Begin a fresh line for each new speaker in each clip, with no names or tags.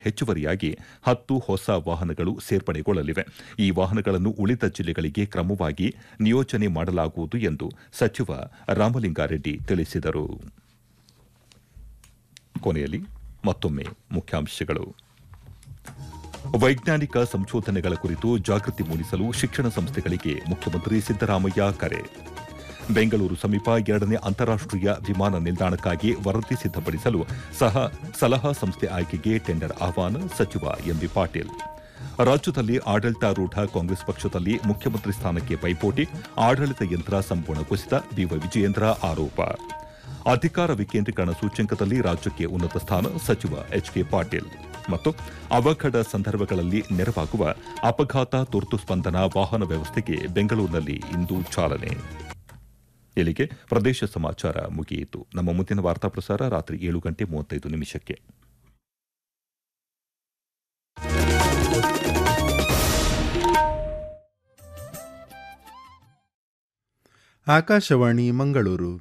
ಹೆಚ್ಚುವರಿಯಾಗಿ ಹತ್ತು ಹೊಸ ವಾಹನಗಳು ಸೇರ್ಪಡೆಗೊಳ್ಳಲಿವೆ ಈ ವಾಹನಗಳನ್ನು ಉಳಿದ ಜಿಲ್ಲೆಗಳಿಗೆ ಕ್ರಮವಾಗಿ ನಿಯೋಜನೆ ಮಾಡಲಾಗುವುದು ಎಂದು ಸಚಿವ ರಾಮಲಿಂಗಾರೆಡ್ಡಿ ತಿಳಿಸಿದರು ಕೊನೆಯಲ್ಲಿ ಮತ್ತೊಮ್ಮೆ ಮುಖ್ಯಾಂಶಗಳು ವೈಜ್ಞಾನಿಕ ಸಂಶೋಧನೆಗಳ ಕುರಿತು ಜಾಗೃತಿ ಮೂಡಿಸಲು ಶಿಕ್ಷಣ ಸಂಸ್ಥೆಗಳಿಗೆ ಮುಖ್ಯಮಂತ್ರಿ ಸಿದ್ದರಾಮಯ್ಯ ಕರೆ ಬೆಂಗಳೂರು ಸಮೀಪ ಎರಡನೇ ಅಂತಾರಾಷ್ಟೀಯ ವಿಮಾನ ನಿಲ್ದಾಣಕ್ಕಾಗಿ ವರದಿ ಸಿದ್ದಪಡಿಸಲು ಸಹ ಸಲಹಾ ಸಂಸ್ಥೆ ಆಯ್ಕೆಗೆ ಟೆಂಡರ್ ಆಹ್ವಾನ ಸಚಿವ ಎಂಬಿ ಪಾಟೀಲ್ ರಾಜ್ಯದಲ್ಲಿ ಆಡಳಿತಾರೂಢ ಕಾಂಗ್ರೆಸ್ ಪಕ್ಷದಲ್ಲಿ ಮುಖ್ಯಮಂತ್ರಿ ಸ್ಥಾನಕ್ಕೆ ಪೈಪೋಟಿ ಆಡಳಿತ ಯಂತ್ರ ಸಂಪೂರ್ಣ ಕುಸಿತ ಬಿವೈ ವಿಜಯೇಂದ್ರ ಆರೋಪ ಅಧಿಕಾರ ವಿಕೇಂದ್ರೀಕರಣ ಸೂಚ್ಯಂಕದಲ್ಲಿ ರಾಜ್ಯಕ್ಕೆ ಉನ್ನತ ಸ್ಥಾನ ಸಚಿವ ಎಚ್ಕೆ ಪಾಟೀಲ್ ಮತ್ತು ಅವಘಡ ಸಂದರ್ಭಗಳಲ್ಲಿ ನೆರವಾಗುವ ಅಪಘಾತ ತುರ್ತು ಸ್ಪಂದನಾ ವಾಹನ ವ್ಯವಸ್ಥೆಗೆ ಬೆಂಗಳೂರಿನಲ್ಲಿ ಇಂದು ಚಾಲನೆ ಇಲ್ಲಿಗೆ ಪ್ರದೇಶ ಸಮಾಚಾರ ಮುಗಿಯಿತು ನಮ್ಮ ಮುಂದಿನ ವಾರ್ತಾ ಪ್ರಸಾರ ರಾತ್ರಿ ಏಳು ಗಂಟೆ ಮೂವತ್ತೈದು ನಿಮಿಷಕ್ಕೆ
ಆಕಾಶವಾಣಿ ಮಂಗಳೂರು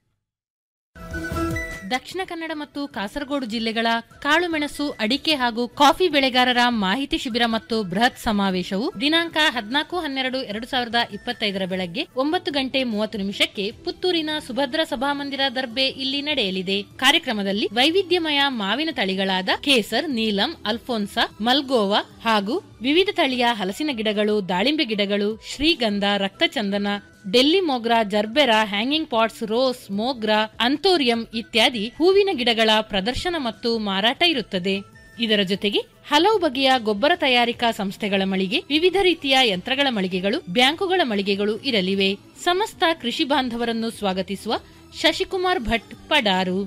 ದಕ್ಷಿಣ ಕನ್ನಡ ಮತ್ತು ಕಾಸರಗೋಡು ಜಿಲ್ಲೆಗಳ ಕಾಳುಮೆಣಸು ಅಡಿಕೆ ಹಾಗೂ ಕಾಫಿ ಬೆಳೆಗಾರರ ಮಾಹಿತಿ ಶಿಬಿರ ಮತ್ತು ಬೃಹತ್ ಸಮಾವೇಶವು ದಿನಾಂಕ ಹದಿನಾಲ್ಕು ಹನ್ನೆರಡು ಎರಡು ಸಾವಿರದ ಇಪ್ಪತ್ತೈದರ ಬೆಳಗ್ಗೆ ಒಂಬತ್ತು ಗಂಟೆ ಮೂವತ್ತು ನಿಮಿಷಕ್ಕೆ ಪುತ್ತೂರಿನ ಸುಭದ್ರ ಸಭಾಮಂದಿರ ದರ್ಬೆ ಇಲ್ಲಿ ನಡೆಯಲಿದೆ ಕಾರ್ಯಕ್ರಮದಲ್ಲಿ ವೈವಿಧ್ಯಮಯ ಮಾವಿನ ತಳಿಗಳಾದ ಕೇಸರ್ ನೀಲಂ ಅಲ್ಫೋನ್ಸಾ ಮಲ್ಗೋವಾ ಹಾಗೂ ವಿವಿಧ ತಳಿಯ ಹಲಸಿನ ಗಿಡಗಳು ದಾಳಿಂಬೆ ಗಿಡಗಳು ಶ್ರೀಗಂಧ ರಕ್ತಚಂದನ ಡೆಲ್ಲಿ ಮೊಗ್ರಾ ಜರ್ಬೆರಾ ಹ್ಯಾಂಗಿಂಗ್ ಪಾಟ್ಸ್ ರೋಸ್ ಮೋಗ್ರಾ ಅಂತೋರಿಯಂ ಇತ್ಯಾದಿ ಹೂವಿನ ಗಿಡಗಳ ಪ್ರದರ್ಶನ ಮತ್ತು ಮಾರಾಟ ಇರುತ್ತದೆ ಇದರ ಜೊತೆಗೆ ಹಲವು ಬಗೆಯ ಗೊಬ್ಬರ ತಯಾರಿಕಾ ಸಂಸ್ಥೆಗಳ ಮಳಿಗೆ ವಿವಿಧ ರೀತಿಯ ಯಂತ್ರಗಳ ಮಳಿಗೆಗಳು ಬ್ಯಾಂಕುಗಳ ಮಳಿಗೆಗಳು ಇರಲಿವೆ ಸಮಸ್ತ ಕೃಷಿ ಬಾಂಧವರನ್ನು ಸ್ವಾಗತಿಸುವ ಶಶಿಕುಮಾರ್ ಭಟ್ ಪಡಾರು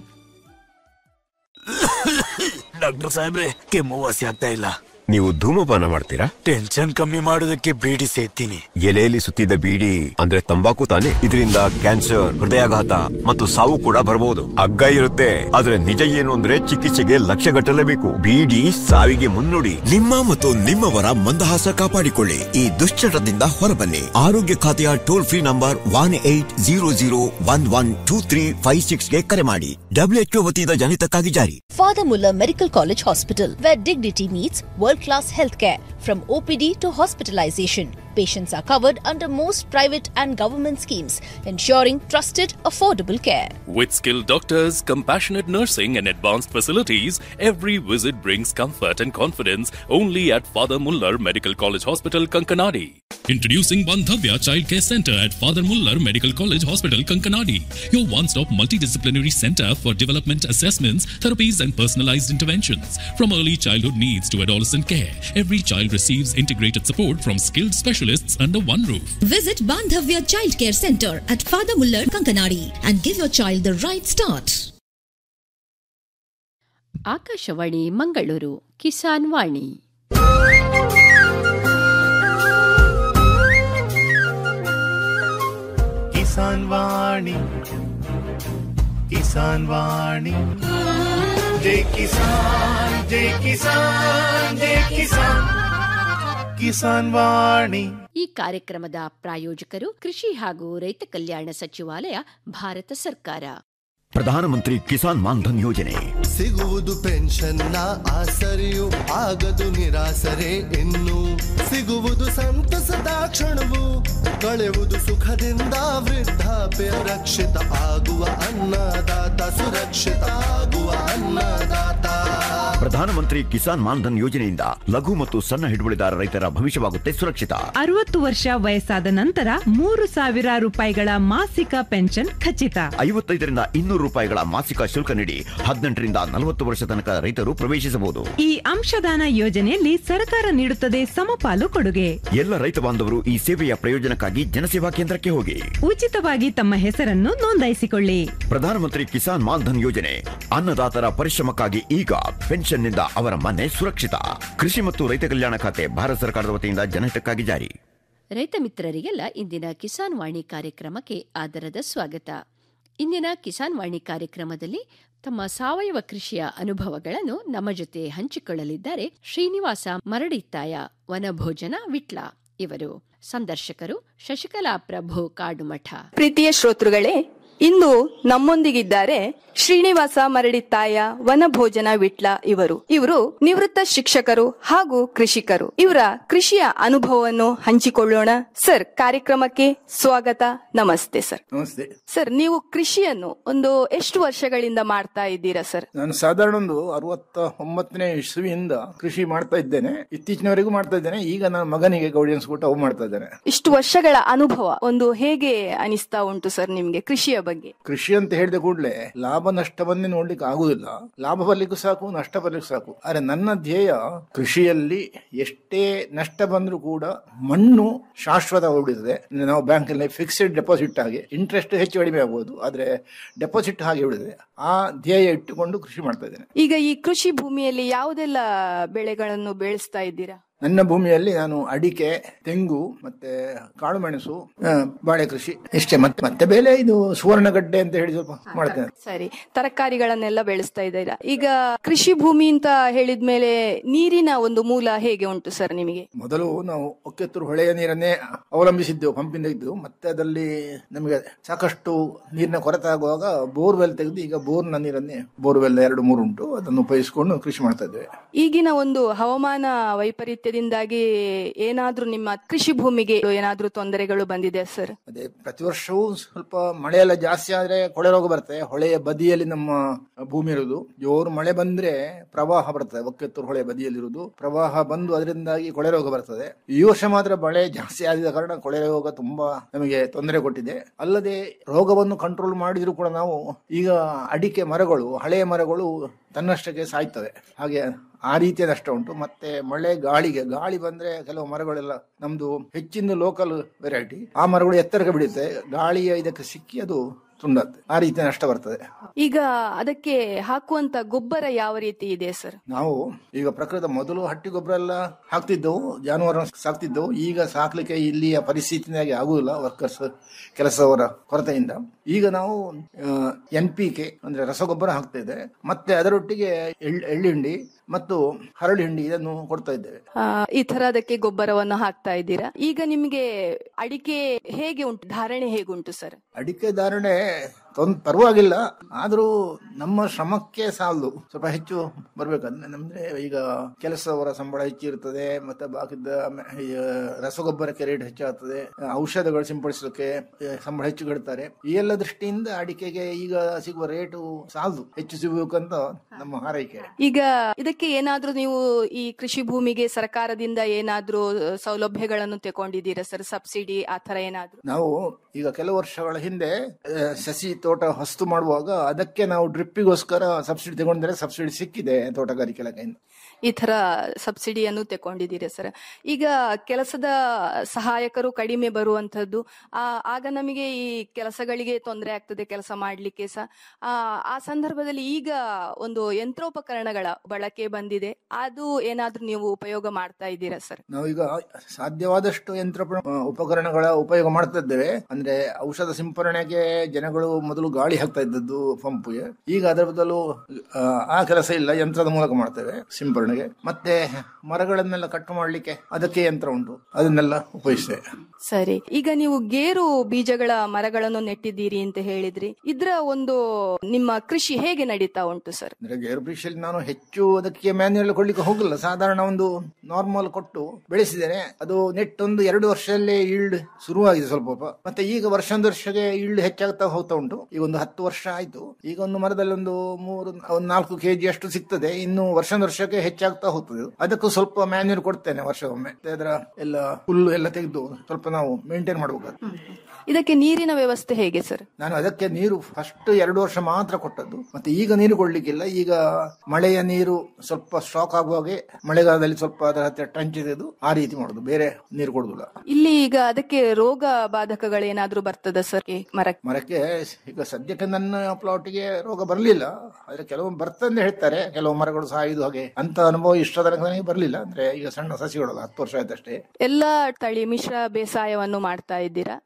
ಡಾಕ್ಟರ್ ಸಾಹೇಬ್ರೆ ಕೆಮ್ಮು ವಾಸಿ ಆಗ್ತಾ ಇಲ್ಲ
ನೀವು ಧೂಮಪಾನ ಮಾಡ್ತೀರಾ
ಟೆನ್ಷನ್ ಕಮ್ಮಿ ಮಾಡೋದಕ್ಕೆ ಬೀಡಿ ಸೇತೀನಿ
ಎಲೆಯಲ್ಲಿ ಸುತ್ತಿದ ಬೀಡಿ ಅಂದ್ರೆ ತಂಬಾಕು ತಾನೆ ಇದರಿಂದ ಕ್ಯಾನ್ಸರ್ ಹೃದಯಾಘಾತ ಮತ್ತು ಸಾವು ಕೂಡ ಬರಬಹುದು ಅಗ್ಗ ಇರುತ್ತೆ ಆದ್ರೆ ನಿಜ ಏನು ಅಂದ್ರೆ ಚಿಕಿತ್ಸೆಗೆ ಲಕ್ಷ ಗಟ್ಟಲೇಬೇಕು ಬೀಡಿ ಸಾವಿಗೆ ಮುನ್ನುಡಿ
ನಿಮ್ಮ ಮತ್ತು ನಿಮ್ಮವರ ಮಂದಹಾಸ ಕಾಪಾಡಿಕೊಳ್ಳಿ ಈ ದುಶ್ಚಟದಿಂದ ಹೊರಬನ್ನಿ ಆರೋಗ್ಯ ಖಾತೆಯ toll free number one eight zero zero one one two three five six ಗೆ ಕರೆ ಮಾಡಿ ಡಬ್ಲ್ಯೂಎಚ್ಒ ವತಿಯಿಂದ ಜನಿತಕ್ಕಾಗಿ ಜಾರಿ
Father Muller Medical College Hospital, where dignity meets world class healthcare. From OPD to hospitalization, patients are covered under most private and government schemes, ensuring trusted, affordable care.
With skilled doctors, compassionate nursing, and advanced facilities, every visit brings comfort and confidence only at Father Muller Medical College Hospital, Kankanadi.
Introducing Bandhavya Child Care Center at Father Muller Medical College Hospital, Kankanadi, your one-stop multidisciplinary center for development assessments, therapies and personalized interventions. From early childhood needs to adolescent care, every child receives integrated support from skilled specialists under one roof.
Visit Bandhavya Child Care Center at Father Muller, Kankanadi and give your child the right start.
Akashvani Mangaluru Kisan ವಾಣಿ
ಕಿಸಾನ್ ವಾಣಿ ಕಿಸಾನ್ ವಾಣಿ ಜೈ ಕಿಸಾನ್ ಜೈ ಕಿಸಾನ್ ಜೈ ಕಿಸಾನ್ ಕಿಸಾನ್ ವಾಣಿ
ಈ ಕಾರ್ಯಕ್ರಮದ ಪ್ರಾಯೋಜಕರು ಕೃಷಿ ಹಾಗೂ ರೈತ ಕಲ್ಯಾಣ ಸಚಿವಾಲಯ ಭಾರತ ಸರ್ಕಾರ
ಪ್ರಧಾನಮಂತ್ರಿ ಕಿಸಾನ್ ಮಾನ್ಧನ್ ಯೋಜನೆ
ಸಿಗುವುದು ಪೆನ್ಷನ್ನ ಆಸರೆಯು ಆಗದು ನಿರಾಸರೆ ಇನ್ನು ಸಿಗುವುದು ಸಂತಸದ ಕ್ಷಣವು ಕಳೆವುದು ಸುಖದಿಂದ ವೃದ್ಧಾಪ್ಯ ರಕ್ಷಿತ ಆಗುವ ಅನ್ನದಾತ ಸುರಕ್ಷಿತ ಆಗುವ ಅನ್ನದಾತ
ಪ್ರಧಾನಮಂತ್ರಿ ಕಿಸಾನ್ ಮಾನ್ಧನ್ ಯೋಜನೆಯಿಂದ ಲಘು ಮತ್ತು ಸಣ್ಣ ಹಿಡುವಳಿದಾರ ರೈತರ ಭವಿಷ್ಯವಾಗುತ್ತೆ ಸುರಕ್ಷಿತ
ಅರವತ್ತು ವರ್ಷ ವಯಸ್ಸಾದ ನಂತರ ಮೂರು ಸಾವಿರ ರೂಪಾಯಿಗಳ ಮಾಸಿಕ ಪೆನ್ಷನ್ ಖಚಿತ
ಐವತ್ತೈದರಿಂದ ಇನ್ನೂರು ರೂಪಾಯಿಗಳ ಮಾಸಿಕ ಶುಲ್ಕ ನೀಡಿ ಹದಿನೆಂಟರಿಂದ ನಲವತ್ತು ವರ್ಷ ತನಕ ರೈತರು ಪ್ರವೇಶಿಸಬಹುದು
ಈ ಅಂಶದಾನ ಯೋಜನೆಯಲ್ಲಿ ಸರ್ಕಾರ ನೀಡುತ್ತದೆ ಸಮಪಾಲು ಕೊಡುಗೆ
ಎಲ್ಲ ರೈತ ಬಾಂಧವರು ಈ ಸೇವೆಯ ಪ್ರಯೋಜನಕ್ಕಾಗಿ ಜನಸೇವಾ ಕೇಂದ್ರಕ್ಕೆ ಹೋಗಿ
ಉಚಿತವಾಗಿ ತಮ್ಮ ಹೆಸರನ್ನು ನೋಂದಾಯಿಸಿಕೊಳ್ಳಿ
ಪ್ರಧಾನಮಂತ್ರಿ ಕಿಸಾನ್ ಮಾನ್ಧನ್ ಯೋಜನೆ ಅನ್ನದಾತರ ಪರಿಶ್ರಮಕ್ಕಾಗಿ ಈಗ ಪೆನ್ಷನ್ನಿಂದ ಅವರ ಮನೆ ಸುರಕ್ಷಿತ ಕೃಷಿ ಮತ್ತು ರೈತ ಕಲ್ಯಾಣ ಖಾತೆ ಭಾರತ ಸರ್ಕಾರದ ವತಿಯಿಂದ ಜನಹಿತಕ್ಕಾಗಿ ಜಾರಿ
ರೈತ ಮಿತ್ರರಿಗೆಲ್ಲ ಇಂದಿನ ಕಿಸಾನ್ ವಾಣಿ ಕಾರ್ಯಕ್ರಮಕ್ಕೆ ಆದರದ ಸ್ವಾಗತ ಇಂದಿನ ಕಿಸಾನ್ ವಾಣಿ ಕಾರ್ಯಕ್ರಮದಲ್ಲಿ ತಮ್ಮ ಸಾವಯವ ಕೃಷಿಯ ಅನುಭವಗಳನ್ನು ನಮ್ಮ ಜೊತೆ ಹಂಚಿಕೊಳ್ಳಲಿದ್ದಾರೆ ಶ್ರೀನಿವಾಸ ಮರಡಿತ್ತಾಯ ವನಭೋಜನ ವಿಟ್ಲ ಇವರು ಸಂದರ್ಶಕರು ಶಶಿಕಲಾ ಪ್ರಭು ಕಾಡುಮಠ
ಪ್ರೀತಿಯ ಶ್ರೋತೃಗಳೇ
ಇಂದು ನಮ್ಮೊಂದಿಗಿದ್ದಾರೆ ಶ್ರೀನಿವಾಸ ಮರಡಿತ್ತಾಯ ವನಭೋಜನ ವಿಟ್ಲ ಇವರು ಇವರು ನಿವೃತ್ತ ಶಿಕ್ಷಕರು ಹಾಗೂ ಕೃಷಿಕರು ಇವರ ಕೃಷಿಯ ಅನುಭವವನ್ನು ಹಂಚಿಕೊಳ್ಳೋಣ ಸರ್ ಕಾರ್ಯಕ್ರಮಕ್ಕೆ ಸ್ವಾಗತ ನಮಸ್ತೆ ಸರ್
ನಮಸ್ತೆ
ಸರ್ ನೀವು ಕೃಷಿಯನ್ನು ಒಂದು ಎಷ್ಟು ವರ್ಷಗಳಿಂದ ಮಾಡ್ತಾ ಇದ್ದೀರಾ ಸರ್
ನಾನು ಸಾಧಾರಣ ಒಂದು ಅರವತ್ತ ಒಂಬತ್ತನೇ ಇಸ್ವಿಯಿಂದ ಕೃಷಿ ಮಾಡ್ತಾ ಇದ್ದೇನೆ ಇತ್ತೀಚಿನವರೆಗೂ ಮಾಡ್ತಾ ಇದ್ದೇನೆ ಈಗ ನಾನು ಮಗನಿಗೆ ಗೌಡಿಯನ್ಸ್ ಕೊಟ್ಟು ಅವು ಮಾಡ್ತಾ ಇದ್ದೇನೆ
ಇಷ್ಟು ವರ್ಷಗಳ ಅನುಭವ ಒಂದು ಹೇಗೆ ಅನಿಸ್ತಾ ಉಂಟು ಸರ್ ನಿಮ್ಗೆ ಕೃಷಿಯ ಬಗ್ಗೆ
ಕೃಷಿ ಅಂತ ಹೇಳಿದ ಕೂಡಲೇ ಲಾಭ ನಷ್ಟವನ್ನೇ ನೋಡ್ಲಿಕ್ಕೆ ಆಗುದಿಲ್ಲ ಲಾಭ ಬರ್ಲಿಕ್ಕೂ ಸಾಕು ನಷ್ಟ ಬರ್ಲಿಕ್ಕೂ ಸಾಕು ಆದ್ರೆ ನನ್ನ ಧ್ಯೇಯ ಕೃಷಿಯಲ್ಲಿ ಎಷ್ಟೇ ನಷ್ಟ ಬಂದ್ರೂ ಕೂಡ ಮಣ್ಣು ಶಾಶ್ವತ ಉಳಿತದೆ ಅಂದ್ರೆ ನಾವು ಬ್ಯಾಂಕ್ ಅಲ್ಲಿ ಫಿಕ್ಸ್ಡ್ ಡೆಪಾಸಿಟ್ ಹಾಗೆ ಇಂಟ್ರೆಸ್ಟ್ ಹೆಚ್ಚು ಕಡಿಮೆ ಆಗ್ಬೋದು ಆದ್ರೆ ಡೆಪಾಸಿಟ್ ಹಾಗೆ ಉಳಿದಿದೆ ಆ ಧ್ಯೇಯ ಇಟ್ಟುಕೊಂಡು ಕೃಷಿ ಮಾಡ್ತಾ ಇದ್ದೇನೆ
ಈಗ ಈ ಕೃಷಿ ಭೂಮಿಯಲ್ಲಿ ಯಾವುದೆಲ್ಲ ಬೆಳೆಗಳನ್ನು ಬೆಳೆಸ್ತಾ ಇದ್ದೀರಾ
ನನ್ನ ಭೂಮಿಯಲ್ಲಿ ನಾನು ಅಡಿಕೆ ತೆಂಗು ಮತ್ತೆ ಕಾಳುಮೆಣಸು ಆ, ಬಾಳೆ ಕೃಷಿ ಇಷ್ಟೇ ಮತ್ತೆ ಮತ್ತೆ ಬೇಲೆ ಇದು ಸುವರ್ಣಗಡ್ಡೆ ಅಂತ ಹೇಳಿ ಸ್ವಲ್ಪ ಮಾಡ್ತೇನೆ
ಸರಿ ತರಕಾರಿಗಳನ್ನೆಲ್ಲ ಬೆಳೆಸ್ತಾ ಇದ್ದೀರಾ ಈಗ ಕೃಷಿ ಭೂಮಿ ಅಂತ ಹೇಳಿದ್ಮೇಲೆ ನೀರಿನ ಒಂದು ಮೂಲ ಹೇಗೆ ಉಂಟು ಸರ್ ನಿಮಗೆ
ಮೊದಲು ನಾವು ಒಕ್ಕೆತ್ತೂರು ಹೊಳೆಯ ನೀರನ್ನೇ ಅವಲಂಬಿಸಿದ್ದೆವು ಪಂಪಿಂದ ಇದ್ದು ಮತ್ತೆ ಅದರಲ್ಲಿ ನಮಗೆ ಸಾಕಷ್ಟು ನೀರಿನ ಕೊರತೆ ಆಗುವಾಗ ಬೋರ್ವೆಲ್ ತೆಗೆದು ಈಗ ಬೋರ್ನ ನೀರನ್ನೇ ಬೋರ್ವೆಲ್ ಎರಡು ಮೂರು ಉಂಟು ಅದನ್ನು ಉಪಯೋಗಿಸಿಕೊಂಡು ಕೃಷಿ ಮಾಡ್ತಾ ಇದ್ದೇವೆ
ಈಗಿನ ಒಂದು ಹವಾಮಾನ ವೈಪರೀತ್ಯದಿಂದಾಗಿ ಏನಾದ್ರೂ ನಿಮ್ಮ ಕೃಷಿ ಭೂಮಿಗೆ ಏನಾದ್ರೂ ತೊಂದರೆಗಳು ಬಂದಿದೆ ಸರ್
ಅದೇ ಪ್ರತಿ ವರ್ಷವೂ ಸ್ವಲ್ಪ ಮಳೆ ಎಲ್ಲ ಜಾಸ್ತಿ ಆದ್ರೆ ಕೊಳೆ ರೋಗ ಬರ್ತದೆ ಹೊಳೆಯ ಬದಿಯಲ್ಲಿ ನಮ್ಮ ಭೂಮಿ ಇರುವುದು ಜೋರು ಮಳೆ ಬಂದ್ರೆ ಪ್ರವಾಹ ಬರ್ತದೆ ಒಕ್ಕೆತ್ತೂರು ಹೊಳೆ ಬದಿಯಲ್ಲಿರುವುದು ಪ್ರವಾಹ ಬಂದು ಅದರಿಂದಾಗಿ ಕೊಳೆ ರೋಗ ಬರ್ತದೆ ಈ ವರ್ಷ ಮಾತ್ರ ಮಳೆ ಜಾಸ್ತಿ ಆದ ಕಾರಣ ಕೊಳೆ ರೋಗ ತುಂಬಾ ನಮಗೆ ತೊಂದರೆ ಕೊಟ್ಟಿದೆ ಅಲ್ಲದೆ ರೋಗವನ್ನು ಕಂಟ್ರೋಲ್ ಮಾಡಿದ್ರು ಕೂಡ ನಾವು ಈಗ ಅಡಿಕೆ ಮರಗಳು ಹಳೆಯ ಮರಗಳು ತನ್ನಷ್ಟಕ್ಕೆ ಸಾಯ್ತವೆ ಹಾಗೆ ಆ ರೀತಿಯ ನಷ್ಟ ಉಂಟು ಮತ್ತೆ ಮಳೆ ಗಾಳಿಗೆ ಗಾಳಿ ಬಂದ್ರೆ ಕೆಲವು ಮರಗಳೆಲ್ಲ ನಮ್ದು ಹೆಚ್ಚಿನ ಲೋಕಲ್ ವೆರೈಟಿ ಆ ಮರಗಳು ಎತ್ತರಕ್ಕೆ ಬಿಡುತ್ತೆ ಗಾಳಿಯ ಇದಕ್ಕೆ ಸಿಕ್ಕಿ ಅದು ತುಂಡತ್ತೆ ಆ ರೀತಿಯ ನಷ್ಟ ಬರ್ತದೆ
ಈಗ ಅದಕ್ಕೆ ಹಾಕುವಂತ ಗೊಬ್ಬರ ಯಾವ ರೀತಿ ಇದೆ ಸರ್
ನಾವು ಈಗ ಪ್ರಕೃತ ಮೊದಲು ಹಟ್ಟಿ ಗೊಬ್ಬರ ಎಲ್ಲ ಹಾಕ್ತಿದ್ದೆವು ಜಾನುವಾರು ಸಾಕ್ತಿದ್ದೆವು ಈಗ ಸಾಕ್ಲಿಕ್ಕೆ ಇಲ್ಲಿಯ ಪರಿಸ್ಥಿತಿಯಾಗಿ ಆಗುದಿಲ್ಲ ವರ್ಕರ್ಸ್ ಕೆಲಸವರ ಕೊರತೆಯಿಂದ ಈಗ ನಾವು ಎನ್ ಪಿ ಕೆ ಅಂದ್ರೆ ರಸಗೊಬ್ಬರ ಹಾಕ್ತಾ ಇದ್ದೇವೆ ಮತ್ತೆ ಅದರೊಟ್ಟಿಗೆ ಎಳ್- ಎಳ್ಳಿಂಡಿ ಮತ್ತು ಹರಳು ಹಿಂಡಿ ಇದನ್ನು ಕೊಡ್ತಾ ಇದ್ದೇವೆ
ಆ, ಈ ತರ ಅದಕ್ಕೆ ಗೊಬ್ಬರವನ್ನು ಹಾಕ್ತಾ ಇದ್ದೀರಾ ಈಗ ನಿಮಗೆ ಅಡಿಕೆ ಹೇಗೆ ಉಂಟು ಧಾರಣೆ ಹೇಗುಂಟು ಸರ್
ಅಡಿಕೆ ಧಾರಣೆ ತೊಂದ್ ಪರವಾಗಿಲ್ಲ ಆದ್ರೂ ನಮ್ಮ ಶ್ರಮಕ್ಕೆ ಸಾಲದು ಸ್ವಲ್ಪ ಹೆಚ್ಚು ಬರ್ಬೇಕಂದ್ರೆ ನಮ್ದ್ರೆ ಈಗ ಕೆಲಸವರ ಸಂಬಳ ಹೆಚ್ಚಿರ್ತದೆ ಮತ್ತೆ ಬಾಕಿದ ಆಮೆ- ಈ, ರಸಗೊಬ್ಬರಕ್ಕೆ ರೇಟ್ ಹೆಚ್ಚಾಗ್ತದೆ ಔಷಧಗಳು ಸಿಂಪಡಿಸಲಿಕ್ಕೆ ಆ, ಸಂಬಳ ಹೆಚ್ಚು ಕಡ್ತಾರೆ ಈ ಎಲ್ಲ ದೃಷ್ಟಿಯಿಂದ ಅಡಿಕೆಗೆ ಈಗ ಸಿಗುವ ರೇಟು ಸಾಲದು ಹೆಚ್ಚು ಸಿಗಬೇಕಂತ ನಮ್ಮ ಹಾರೈಕೆ
ಈಗ ಇದಕ್ಕೆ ಏನಾದ್ರೂ ನೀವು ಈ ಕೃಷಿ ಭೂಮಿಗೆ ಸರ್ಕಾರದಿಂದ ಏನಾದ್ರೂ ಸೌಲಭ್ಯಗಳನ್ನು ತಗೊಂಡಿದ್ದೀರಾ ಸರ್ ಸಬ್ಸಿಡಿ ಆ ತರ ಏನಾದ್ರೂ
ನಾವು ಈಗ ಕೆಲವು ವರ್ಷಗಳ ಹಿಂದೆ ಆ, ಸಸಿ ತೋಟ ಹೊಸ್ತು ಮಾಡುವಾಗ ಅದಕ್ಕೆ ನಾವು ಡ್ರಿಪ್ಪಿಗೋಸ್ಕರ ಸಬ್ಸಿಡಿ ತಗೊಂಡ್ರೆ ಸಬ್ಸಿಡಿ ಸಿಕ್ಕಿದೆ ತೋಟಗಾರಿಕೆ ಇಲಾಖೆಯಿಂದ
ಈ ತರ ಸಬ್ಸಿಡಿಯನ್ನು ತಗೊಂಡಿದ್ದೀರಾ ಸರ್ ಈಗ ಕೆಲಸದ ಸಹಾಯಕರು ಕಡಿಮೆ ಬರುವಂತದ್ದು ಆ ಆಗ ನಮಗೆ ಈ ಕೆಲಸಗಳಿಗೆ ತೊಂದರೆ ಆಗ್ತದೆ ಕೆಲಸ ಮಾಡ್ಲಿಕ್ಕೆ ಸಹ ಆ, ಆ ಸಂದರ್ಭದಲ್ಲಿ ಈಗ ಒಂದು ಯಂತ್ರೋಪಕರಣಗಳ ಬಳಕೆ ಬಂದಿದೆ ಅದು ಏನಾದ್ರೂ ನೀವು ಉಪಯೋಗ ಮಾಡ್ತಾ ಇದ್ದೀರಾ ಸರ್
ನಾವೀಗ ಸಾಧ್ಯವಾದಷ್ಟು ಯಂತ್ರ ಉಪಕರಣಗಳ ಉಪಯೋಗ ಮಾಡ್ತಾ ಇದ್ದೇವೆ ಅಂದ್ರೆ ಔಷಧ ಸಿಂಪರಣೆಗೆ ಜನಗಳು ಮೊದಲು ಗಾಳಿ ಹಾಕ್ತಾ ಇದ್ದದ್ದು ಪಂಪ್ಗೆ ಈಗ ಅದರ ಬದಲು ಆ, ಆ ಕೆಲಸ ಇಲ್ಲ ಯಂತ್ರದ ಮೂಲಕ ಮಾಡ್ತೇವೆ ಸಿಂಪರಣೆಗೆ ಮತ್ತೆ ಮರಗಳನ್ನೆಲ್ಲ ಕಟ್ ಮಾಡ್ಲಿಕ್ಕೆ ಅದಕ್ಕೆ ಯಂತ್ರ ಉಂಟು ಅದನ್ನೆಲ್ಲ ಉಪಯೋಗಿಸ್ತೇವೆ
ಸರಿ ಈಗ ನೀವು ಗೇರು ಬೀಜಗಳ ಮರಗಳನ್ನು ನೆಟ್ಟಿದ್ದೀರಿ ಅಂತ ಹೇಳಿದ್ರಿ ಇದ್ರ ಒಂದು ನಿಮ್ಮ ಕೃಷಿ ಹೇಗೆ ನಡೀತಾ ಉಂಟು ಸರ್
ಅಂದ್ರೆ ಗೇರು ಕೃಷಿಯಲ್ಲಿ ನಾನು ಹೆಚ್ಚು ಅದಕ್ಕೆ ಮ್ಯಾನ್ಯುಯಲ್ ಕೊಡ್ಲಿಕ್ಕೆ ಹೋಗಲ್ಲ ಸಾಧಾರಣ ಒಂದು ನಾರ್ಮಲ್ ಕೊಟ್ಟು ಬೆಳೆಸಿದ್ದೇನೆ ಅದು ನೆಟ್ ಒಂದು ಎರಡು ವರ್ಷದಲ್ಲೇ ಈಲ್ಡ್ ಶುರುವಾಗಿದೆ ಸ್ವಲ್ಪ ಸ್ವಲ್ಪ ಮತ್ತೆ ಈಗ ವರ್ಷೊಂದು ವರ್ಷಕ್ಕೆ ಈಲ್ಡ್ ಹೆಚ್ಚಾಗ್ತಾ ಹೋಗ್ತಾ ಉಂಟು ಈಗ ಒಂದು ಹತ್ತು ವರ್ಷ ಆಯ್ತು ಈಗ ಒಂದು ಮರದಲ್ಲಿ ಒಂದು ಮೂರು ಒಂದು ನಾಲ್ಕು ಕೆಜಿ ಅಷ್ಟು ಸಿಗ್ತದೆ ಇನ್ನು ವರ್ಷೊಂದು ವರ್ಷಕ್ಕೆ ಹೆಚ್ಚಾಗ್ತಾ ಹೋಗ್ತದೆ ಇದು. ಅದಕ್ಕೂ ಸ್ವಲ್ಪ ಮ್ಯಾನ್ಯೂರ್ ಕೊಡ್ತೇನೆ ವರ್ಷವೊಮ್ಮೆ ಮತ್ತೆ ಅದರ ಎಲ್ಲ ಹುಲ್ಲು ಎಲ್ಲ ತೆಗೆದು ಸ್ವಲ್ಪ ನಾವು ಮೇಂಟೈನ್ ಮಾಡಬೇಕಾಗ್ತದೆ
ಇದಕ್ಕೆ ನೀರಿನ ವ್ಯವಸ್ಥೆ ಹೇಗೆ ಸರ್
ನಾನು ಅದಕ್ಕೆ ನೀರು ಫಸ್ಟ್ ಎರಡು ವರ್ಷ ಮಾತ್ರ ಕೊಟ್ಟದ್ದು ಮತ್ತೆ ಈಗ ನೀರು ಕೊಡ್ಲಿಕ್ಕಿಲ್ಲ ಈಗ ಮಳೆಯ ನೀರು ಸ್ವಲ್ಪ ಸ್ಟಾಕ್ ಆಗುವಾಗೆ ಮಳೆಗಾಲದಲ್ಲಿ ಸ್ವಲ್ಪ ಅದರ ಹತ್ತಿರ ಟಂಚ್ ತೆಗೆದು ಆ ರೀತಿ ಮಾಡುದು ಬೇರೆ ನೀರು ಕೊಡುದಿಲ್ಲ
ಇಲ್ಲಿ ಈಗ ಅದಕ್ಕೆ ರೋಗ ಬಾಧಕಗಳೇನಾದ್ರೂ ಬರ್ತದ ಸರ್ ಈ ಮರಕ್ಕೆ
ಮರಕ್ಕೆ ಈಗ ಸದ್ಯಕ್ಕೆ ನನ್ನ ಪ್ಲಾಟಿಗೆ ರೋಗ ಬರಲಿಲ್ಲ ಆದ್ರೆ ಕೆಲವು ಬರ್ತಂದೆ ಹೇಳ್ತಾರೆ ಕೆಲವು ಮರಗಳು ಸಾಯುದು ಹಾಗೆ ಅಂತ ಅನುಭವ ಇಷ್ಟ ತನಕ ನನಗೆ ಬರಲಿಲ್ಲ ಅಂದ್ರೆ ಈಗ ಸಣ್ಣ ಸಸಿಗಳಲ್ಲ ಹತ್ತು ವರ್ಷ ಆಯ್ತಷ್ಟೇ
ಎಲ್ಲಾ ತಳಿ ಮಿಶ್ರ ಬೇಸಾಯವನ್ನು ಮಾಡ್ತಾ ಇದ್ದೀರಾ ಆ, ಇಲ್ಲಿ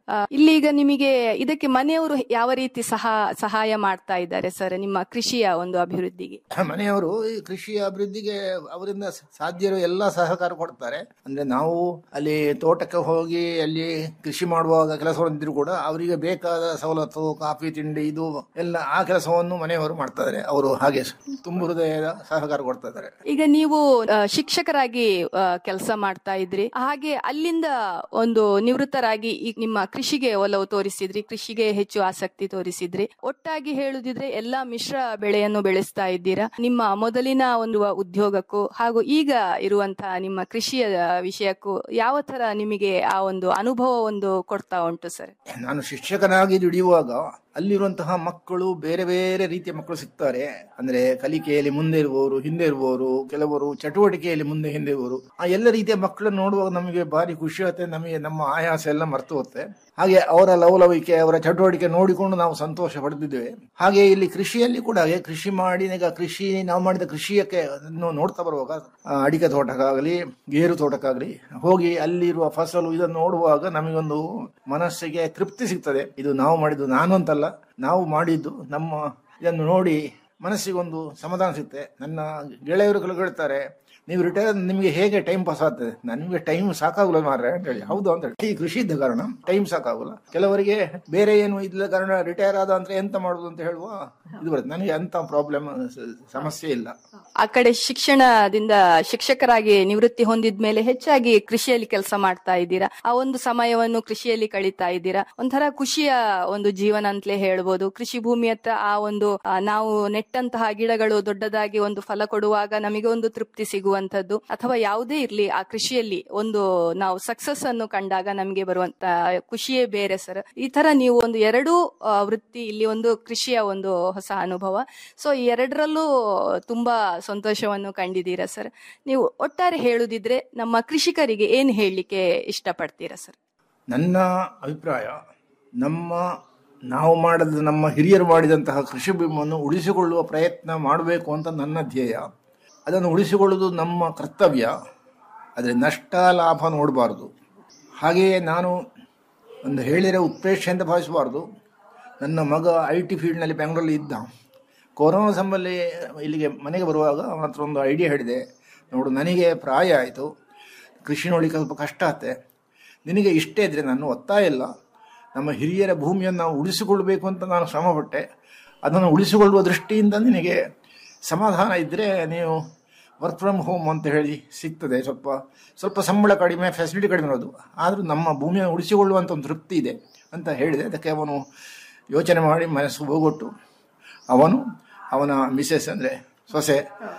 ಇಲ್ಲಿ ಈಗ ನಿಮಗೆ ಇದಕ್ಕೆ ಮನೆಯವರು ಯಾವ ರೀತಿ ಸಹ ಸಹಾಯ ಮಾಡ್ತಾ ಇದ್ದಾರೆ ಸರ್ ನಿಮ್ಮ ಕೃಷಿಯ ಒಂದು ಅಭಿವೃದ್ಧಿಗೆ
ಮನೆಯವರು ಈ ಕೃಷಿಯ ಅಭಿವೃದ್ಧಿಗೆ ಅವರಿಂದ ಸಾಧ್ಯ ಇರೋ ಎಲ್ಲ ಸಹಕಾರ ಕೊಡ್ತಾರೆ ಅಂದ್ರೆ ನಾವು ಅಲ್ಲಿ ತೋಟಕ್ಕೆ ಹೋಗಿ ಅಲ್ಲಿ ಕೃಷಿ ಮಾಡುವಾಗ ಕೆಲಸ ಹೊಂದಿದ್ರು ಕೂಡ ಅವರಿಗೆ ಬೇಕಾದ ಸವಲತ್ತು ಕಾಫಿ ತಿಂಡಿ ಇದು ಎಲ್ಲ ಆ ಕೆಲಸವನ್ನು ಮನೆಯವರು ಮಾಡ್ತಾ ಇದ್ದಾರೆ ಅವರು ಹಾಗೆ ತುಂಬ ಹೃದಯದ ಸಹಕಾರ ಕೊಡ್ತಾ ಇದ್ದಾರೆ
ಈಗ ನೀವು ಆ, ಶಿಕ್ಷಕರಾಗಿ ಕೆಲಸ ಮಾಡ್ತಾ ಇದ್ರಿ ಹಾಗೆ ಅಲ್ಲಿಂದ ಒಂದು ನಿವೃತ್ತರಾಗಿ ಈಗ ನಿಮ್ಮ ಕೃಷಿಗೆ ಒಲವು ತೋರಿಸಿದ್ರಿ ಕೃಷಿಗೆ ಹೆಚ್ಚು ಆಸಕ್ತಿ ತೋರಿಸಿದ್ರಿ ಒಟ್ಟಾಗಿ ಹೇಳುದಿದ್ರೆ ಎಲ್ಲಾ ಮಿಶ್ರ ಬೆಳೆಯನ್ನು ಬೆಳೆಸ್ತಾ ಇದ್ದೀರಾ ನಿಮ್ಮ ಮೊದಲಿನ ಒಂದು ಉದ್ಯೋಗಕ್ಕೂ ಹಾಗೂ ಈಗ ಇರುವಂತಹ ನಿಮ್ಮ ಕೃಷಿಯ ವಿಷಯಕ್ಕೂ ಯಾವ ತರ ನಿಮಗೆ ಆ ಒಂದು ಅನುಭವ ಒಂದು ಕೊಡ್ತಾ ಉಂಟು ಸರ್
ನಾನು ಶಿಕ್ಷಕನಾಗಿ ದುಡಿಯುವಾಗ ಅಲ್ಲಿರುವಂತಹ ಮಕ್ಕಳು ಬೇರೆ ಬೇರೆ ರೀತಿಯ ಮಕ್ಕಳು ಸಿಗ್ತಾರೆ ಅಂದ್ರೆ ಕಲಿಕೆಯಲ್ಲಿ ಮುಂದೆ ಇರುವವರು ಹಿಂದೆ ಇರುವವರು ಕೆಲವರು ಚಟುವಟಿಕೆಯಲ್ಲಿ ಮುಂದೆ ಹಿಂದೆ ಇರುವವರು ಆ ಎಲ್ಲ ರೀತಿಯ ಮಕ್ಕಳನ್ನು ನೋಡುವಾಗ ನಮಗೆ ಭಾರಿ ಖುಷಿ ಆಗುತ್ತೆ ನಮಗೆ ನಮ್ಮ ಆಯಾಸ ಎಲ್ಲ ಮರ್ತು ಹೋಗುತ್ತೆ ಹಾಗೆ ಅವರ ಲವಲವಿಕೆ ಅವರ ಚಟುವಟಿಕೆ ನೋಡಿಕೊಂಡು ನಾವು ಸಂತೋಷ ಪಡೆದಿದ್ದೇವೆ ಹಾಗೆ ಇಲ್ಲಿ ಕೃಷಿಯಲ್ಲಿ ಕೂಡ ಹಾಗೆ ಕೃಷಿ ಮಾಡಿ ಈಗ ಕೃಷಿ ನಾವು ಮಾಡಿದ ಕೃಷಿಯಕ್ಕೆ ಅದನ್ನು ನೋಡ್ತಾ ಬರುವಾಗ ಆ, ಅಡಿಕೆ ತೋಟಕ್ಕಾಗಲಿ ಗೇರು ತೋಟಕ್ಕಾಗಲಿ ಹೋಗಿ ಅಲ್ಲಿರುವ ಫಸಲು ಇದನ್ನು ನೋಡುವಾಗ ನಮಗೊಂದು ಮನಸ್ಸಿಗೆ ತೃಪ್ತಿ ಸಿಗ್ತದೆ ಇದು ನಾವು ಮಾಡಿದ್ದು ನಾನು ಅಂತಲ್ಲ ನಾವು ಮಾಡಿದ್ದು ನಮ್ಮ ಇದನ್ನು ನೋಡಿ ಮನಸ್ಸಿಗೊಂದು ಸಮಾಧಾನ ಸಿಗುತ್ತೆ ನನ್ನ ಗೆಳೆಯರು ಕೆಲವು ಹೇಳ್ತಾರೆ ನೀವು ರಿಟೈರ್ ನಿಮಗೆ ಹೇಗೆ ಟೈಮ್ ಪಾಸ್ ಆಗ್ತದೆ ನನಗೆ ಟೈಮ್ ಸಾಕಾಗಲ್ಲ ಮಾರ್ರೆ ಅಂತ ಹೇಳಿ ಹೌದು ಅಂತ ಹೇಳಿ ಈ ಕೃಷಿ ಇದ್ದ ಕಾರಣ ಟೈಮ್ ಸಾಕಾಗಲ್ಲ ಕೆಲವರಿಗೆ ಬೇರೆ ಏನು ಇದ್ದ ಕಾರಣ ರಿಟೈರ್ ಆದ ಅಂತ ಎಂತ ಮಾಡುದು ಅಂತ ಹೇಳುವ ಇದು ಬರುತ್ತೆ ನನಗೆ ಅಂತ ಪ್ರಾಬ್ಲಮ್ ಸಮಸ್ಯೆ ಇಲ್ಲ
ಆ ಕಡೆ ಶಿಕ್ಷಣದಿಂದ ಶಿಕ್ಷಕರಾಗಿ ನಿವೃತ್ತಿ ಹೊಂದಿದ್ಮೇಲೆ ಹೆಚ್ಚಾಗಿ ಕೃಷಿಯಲ್ಲಿ ಕೆಲಸ ಮಾಡ್ತಾ ಇದ್ದೀರಾ ಆ ಒಂದು ಸಮಯವನ್ನು ಕೃಷಿಯಲ್ಲಿ ಕಳೀತಾ ಇದ್ದೀರಾ ಒಂಥರ ಖುಷಿಯ ಒಂದು ಜೀವನ ಅಂತಲೇ ಹೇಳ್ಬೋದು ಕೃಷಿ ಭೂಮಿ ಹತ್ರ ಆ ಒಂದು ಆ, ನಾವು ನೆಟ್ಟಂತಹ ಗಿಡಗಳು ದೊಡ್ಡದಾಗಿ ಒಂದು ಫಲ ಕೊಡುವಾಗ ನಮಗೆ ಒಂದು ತೃಪ್ತಿ ಸಿಗುವಂತದ್ದು ಅಥವಾ ಯಾವುದೇ ಇರ್ಲಿ ಆ ಕೃಷಿಯಲ್ಲಿ ಒಂದು ನಾವು ಸಕ್ಸಸ್ ಅನ್ನು ಕಂಡಾಗ ನಮಗೆ ಬರುವಂತ ಖುಷಿಯೇ ಬೇರೆ ಸರ್ ಈ ತರ ನೀವು ಒಂದು ಎರಡೂ ಆ, ವೃತ್ತಿ ಇಲ್ಲಿ ಒಂದು ಕೃಷಿಯ ಒಂದು ಹೊಸ ಅನುಭವ ಸೊ ಈ ಎರಡರಲ್ಲೂ ತುಂಬಾ ಸಂತೋಷವನ್ನು ಕಂಡಿದ್ದೀರಾ ಸರ್ ನೀವು ಒಟ್ಟಾರೆ ಹೇಳುದಿದ್ರೆ ನಮ್ಮ ಕೃಷಿಕರಿಗೆ ಏನ್ ಹೇಳಲಿಕ್ಕೆ ಇಷ್ಟಪಡ್ತೀರಾ ಸರ್
ನನ್ನ ಅಭಿಪ್ರಾಯ ನಮ್ಮ ನಾವು ಮಾಡಿದ ನಮ್ಮ ಹಿರಿಯರು ಮಾಡಿದಂತಹ ಕೃಷಿ ಭೂಮಿಯನ್ನು ಉಳಿಸಿಕೊಳ್ಳುವ ಪ್ರಯತ್ನ ಮಾಡಬೇಕು ಅಂತ ನನ್ನ ಧ್ಯೇಯ ಅದನ್ನು ಉಳಿಸಿಕೊಳ್ಳುವುದು ನಮ್ಮ ಕರ್ತವ್ಯ ಆದರೆ ನಷ್ಟ ಲಾಭ ನೋಡಬಾರ್ದು ಹಾಗೆಯೇ ನಾನು ಒಂದು ಹೇಳಿರೋ ಉತ್ಪ್ರೇಕ್ಷೆ ಅಂತ ಭಾವಿಸಬಾರ್ದು ನನ್ನ ಮಗ ಐ ಟಿ ಫೀಲ್ಡ್ನಲ್ಲಿ ಬೆಂಗಳೂರಲ್ಲಿ ಇದ್ದ ಕೊರೋನಾ ಸಂಬಂಧಿ ಇಲ್ಲಿಗೆ ಮನೆಗೆ ಬರುವಾಗ ಅವನ ಹತ್ರ ಒಂದು ಐಡಿಯಾ ಹೇಳಿದೆ ನೋಡು ನನಗೆ ಪ್ರಾಯ ಆಯಿತು ಕೃಷಿ ನೋಡಲಿಕ್ಕೆ ಸ್ವಲ್ಪ ಕಷ್ಟ ಆಗುತ್ತೆ ನಿನಗೆ ಇಷ್ಟೇ ಇದ್ದರೆ ನಾನು ಒತ್ತಾಯ ಇಲ್ಲ ನಮ್ಮ ಹಿರಿಯರ ಭೂಮಿಯನ್ನು ನಾವು ಉಳಿಸಿಕೊಳ್ಬೇಕು ಅಂತ ನಾನು ಶ್ರಮಪಟ್ಟೆ ಅದನ್ನು ಉಳಿಸಿಕೊಳ್ಳುವ ದೃಷ್ಟಿಯಿಂದ ನಿನಗೆ ಸಮಾಧಾನ ಇದ್ದರೆ ನೀವು ವರ್ಕ್ ಫ್ರಮ್ ಹೋಮ್ ಅಂತ ಹೇಳಿ ಸಿಗ್ತದೆ ಸ್ವಲ್ಪ ಸ್ವಲ್ಪ ಸಂಬಳ ಕಡಿಮೆ ಫೆಸಿಲಿಟಿ ಕಡಿಮೆ ಇರೋದು ಆದರೂ ನಮ್ಮ ಭೂಮಿಯನ್ನು ಉಳಿಸಿಕೊಳ್ಳುವಂಥ ಒಂದು ತೃಪ್ತಿ ಇದೆ ಅಂತ ಹೇಳಿದೆ ಅದಕ್ಕೆ ಅವನು ಯೋಚನೆ ಮಾಡಿ ಮನಸ್ಸು ಹೋಗೊಟ್ಟು ಅವನು ಅವನ ಮಿಸೆಸ್ ಅಂದರೆ ಸೊಸೆ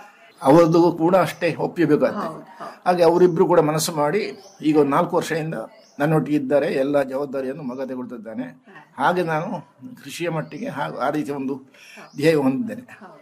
ಅವರದು ಕೂಡ ಅಷ್ಟೇ ಒಪ್ಪಿಬೇಕಾಗ್ತದೆ ಹಾಗೆ ಅವರಿಬ್ಬರು ಕೂಡ ಮನಸ್ಸು ಮಾಡಿ ಈಗ ಒಂದು ನಾಲ್ಕು ವರ್ಷದಿಂದ ನನ್ನೊಟ್ಟಿಗೆ ಇದ್ದಾರೆ ಎಲ್ಲ ಜವಾಬ್ದಾರಿಯನ್ನು ಮಗ ತೆಗೊಳ್ತಿದ್ದಾನೆ ಹಾಗೆ ನಾನು ಕೃಷಿಯ ಮಟ್ಟಿಗೆ ಹಾಗೂ ಆ ರೀತಿಯ ಒಂದು ಧ್ಯೇಯ ಹೊಂದಿದ್ದೇನೆ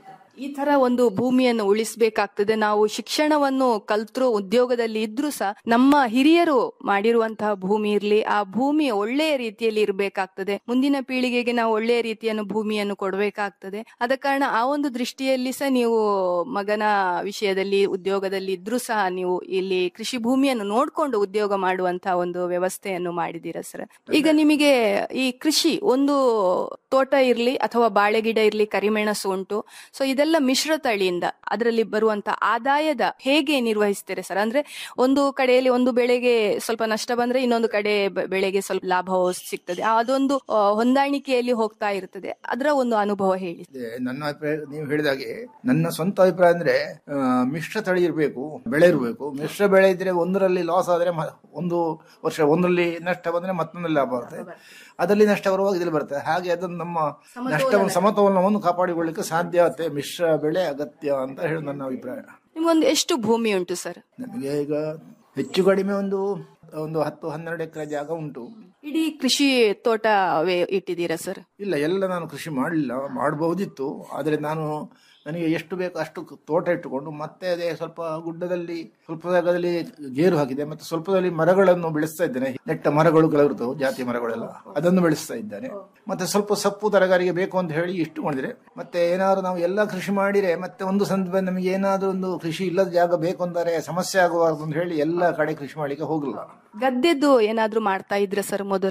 ಈ ತರ ಒಂದು ಭೂಮಿಯನ್ನು ಉಳಿಸಬೇಕಾಗ್ತದೆ ನಾವು ಶಿಕ್ಷಣವನ್ನು ಕಲ್ತ್ರು ಉದ್ಯೋಗದಲ್ಲಿ ಇದ್ರೂ ಸಹ ನಮ್ಮ ಹಿರಿಯರು ಮಾಡಿರುವಂತಹ ಭೂಮಿ ಇರ್ಲಿ ಆ ಭೂಮಿ ಒಳ್ಳೆಯ ರೀತಿಯಲ್ಲಿ ಇರಬೇಕಾಗ್ತದೆ ಮುಂದಿನ ಪೀಳಿಗೆಗೆ ನಾವು ಒಳ್ಳೆಯ ರೀತಿಯನ್ನು ಭೂಮಿಯನ್ನು ಕೊಡಬೇಕಾಗ್ತದೆ ಆದ ಕಾರಣ ಆ ಒಂದು ದೃಷ್ಟಿಯಲ್ಲಿ ಸಹ ನೀವು ಮಗನ ವಿಷಯದಲ್ಲಿ ಉದ್ಯೋಗದಲ್ಲಿ ಇದ್ರೂ ಸಹ ನೀವು ಇಲ್ಲಿ ಕೃಷಿ ಭೂಮಿಯನ್ನು ನೋಡ್ಕೊಂಡು ಉದ್ಯೋಗ ಮಾಡುವಂತಹ ಒಂದು ವ್ಯವಸ್ಥೆಯನ್ನು ಮಾಡಿದ್ದೀರಾ ಸರ್ ಈಗ ನಿಮಗೆ ಈ ಕೃಷಿ ಒಂದು ತೋಟ ಇರ್ಲಿ ಅಥವಾ ಬಾಳೆ ಗಿಡ ಇರ್ಲಿ ಕರಿಮೆಣಸು ಉಂಟು ಸೊ ಇದೆಲ್ಲ ಮಿಶ್ರ ತಳಿಯಿಂದ ಅದರಲ್ಲಿ ಬರುವಂತ ಆದಾಯದ ಹೇಗೆ ನಿರ್ವಹಿಸ್ತೀರಿ ಸರ್ ಅಂದ್ರೆ ಒಂದು ಕಡೆಯಲ್ಲಿ ಒಂದು ಬೆಳೆಗೆ ಸ್ವಲ್ಪ ನಷ್ಟ ಬಂದ್ರೆ ಇನ್ನೊಂದು ಕಡೆ ಬೆ- ಬೆಳೆಗೆ ಸ್ವಲ್ಪ ಲಾಭ ಸಿಗ್ತದೆ ಅದೊಂದು ಆ, ಹೊಂದಾಣಿಕೆಯಲ್ಲಿ ಹೋಗ್ತಾ ಇರ್ತದೆ ಅದರ ಒಂದು ಅನುಭವ ಹೇಳಿ
ಇದೆ. ನನ್ನ ಅಭಿಪ್ರಾಯ ನೀವು ಹೇಳಿದಾಗೆ ನನ್ನ ಸ್ವಂತ ಅಭಿಪ್ರಾಯ ಅಂದ್ರೆ ಆ, ಮಿಶ್ರ ತಳಿ ಇರಬೇಕು ಬೆಳೆ ಇರಬೇಕು ಮಿಶ್ರ ಬೆಳೆ ಇದ್ರೆ ಒಂದರಲ್ಲಿ ಲಾಸ್ ಆದ್ರೆ ಮ- ಒಂದು ವರ್ಷ ಒಂದರಲ್ಲಿ ನಷ್ಟ ಬಂದ್ರೆ ಮತ್ತೊಂದರಲ್ಲಿ ಲಾಭ ಬರುತ್ತೆ ಅದರಲ್ಲಿ ನಷ್ಟ ಬರುವಾಗ ಇದರಲ್ಲಿ ಬರುತ್ತೆ ಹಾಗೆ ಅದನ್ನು ನಮ್ಮ ನಷ್ಟವನ್ನು ಸಮತೋಲನವನ್ನು ಕಾಪಾಡಿಕೊಳ್ಳಿಕ್ಕೆ ಸಾಧ್ಯ ಆಗುತ್ತೆ ಮಿಶ್ರ ಬೆಳೆ ಅಗತ್ಯ ಅಂತ ಹೇಳಿ ನನ್ನ ಅಭಿಪ್ರಾಯ
ನಿಮ್ಗೊಂದು ಎಷ್ಟು ಭೂಮಿ ಉಂಟು ಸರ್
ನಮಗೆ ಈಗ ಹೆಚ್ಚು ಕಡಿಮೆ ಒಂದು ಒಂದು ಹತ್ತು ಹನ್ನೆರಡು ಎಕರೆ ಜಾಗ ಉಂಟು
ಇಡೀ ಕೃಷಿ ತೋಟವೇ ಇಟ್ಟಿದ್ದೀರಾ ಸರ್
ಇಲ್ಲ ಎಲ್ಲ ನಾನು ಕೃಷಿ ಮಾಡಲಿಲ್ಲ ಮಾಡಬಹುದಿತ್ತು ಆದರೆ ನಾನು ನನಗೆ ಎಷ್ಟು ಬೇಕು ಅಷ್ಟು ತೋಟ ಇಟ್ಟುಕೊಂಡು ಮತ್ತೆ ಅದೇ ಸ್ವಲ್ಪ ಗುಡ್ಡದಲ್ಲಿ ಸ್ವಲ್ಪ ಜಾಗದಲ್ಲಿ ಗೇರು ಹಾಕಿದೆ ಮತ್ತೆ ಸ್ವಲ್ಪದಲ್ಲಿ ಮರಗಳನ್ನು ಬೆಳೆಸ್ತಾ ಇದ್ದೇನೆ ನೆಟ್ಟ ಮರಗಳು ಕೆಲವಿರ್ತವೆ ಜಾತಿ ಮರಗಳೆಲ್ಲ ಅದನ್ನು ಬೆಳೆಸ್ತಾ ಇದ್ದೇನೆ ಮತ್ತೆ ಸ್ವಲ್ಪ ಸೊಪ್ಪು ತರಕಾರಿಗೆ ಬೇಕು ಅಂತ ಹೇಳಿ ಇಷ್ಟು ಮಾಡಿದ್ರೆ ಮತ್ತೆ ಏನಾದ್ರು ನಾವು ಎಲ್ಲ ಕೃಷಿ ಮಾಡಿದ್ರೆ ಮತ್ತೆ ಒಂದು ಸಂದರ್ಭ ನಮಗೆ ಏನಾದ್ರೂ ಒಂದು ಕೃಷಿ ಇಲ್ಲದ ಜಾಗ ಬೇಕು ಅಂದರೆ ಸಮಸ್ಯೆ ಆಗಬಾರ್ದು ಅಂತ ಹೇಳಿ ಎಲ್ಲ ಕಡೆ ಕೃಷಿ ಮಾಡ್ಲಿಕ್ಕೆ ಹೋಗಲ್ಲ
ಗದ್ದೆದ್ದು ಏನಾದ್ರೂ ಮಾಡ್ತಾ ಇದ್ರ ಸರ್ ಮೊದಲು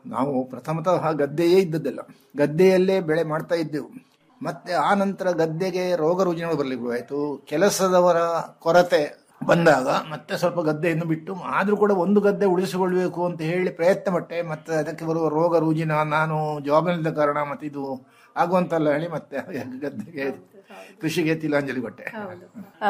ನಾವು ಪ್ರಥಮತಃ ಗದ್ದೆಯೇ ಇದ್ದದ್ದಲ್ಲ ಗದ್ದೆಯಲ್ಲೇ ಬೆಳೆ ಮಾಡ್ತಾ ಇದ್ದೆವು ಮತ್ತೆ ಆ ನಂತರ ಗದ್ದೆಗೆ ರೋಗ ರುಜಿನಗಳು ಬರ್ಲಿಕ್ಕೆ ಆಯ್ತು ಕೆಲಸದವರ ಕೊರತೆ ಬಂದಾಗ ಮತ್ತೆ ಸ್ವಲ್ಪ ಗದ್ದೆಯನ್ನು ಬಿಟ್ಟು ಆದ್ರೂ ಕೂಡ ಒಂದು ಗದ್ದೆ ಉಳಿಸಿಕೊಳ್ಬೇಕು ಅಂತ ಹೇಳಿ ಪ್ರಯತ್ನ ಪಟ್ಟೆ ಮತ್ತೆ ಅದಕ್ಕೆ ಬರುವ ರೋಗ ರುಜಿನ ನಾನು ಜವಾಬ್ದಾರಿದ ಕಾರಣ ಮತ್ತೆ ಇದು ಆಗುವಂತಲ್ಲ ಹೇಳಿ ಮತ್ತೆ ಗದ್ದೆಗೆ ಕೃಷಿಗೆ ತಿಲಾಂಜಲಿ ಕೊಟ್ಟೆ
ಆ,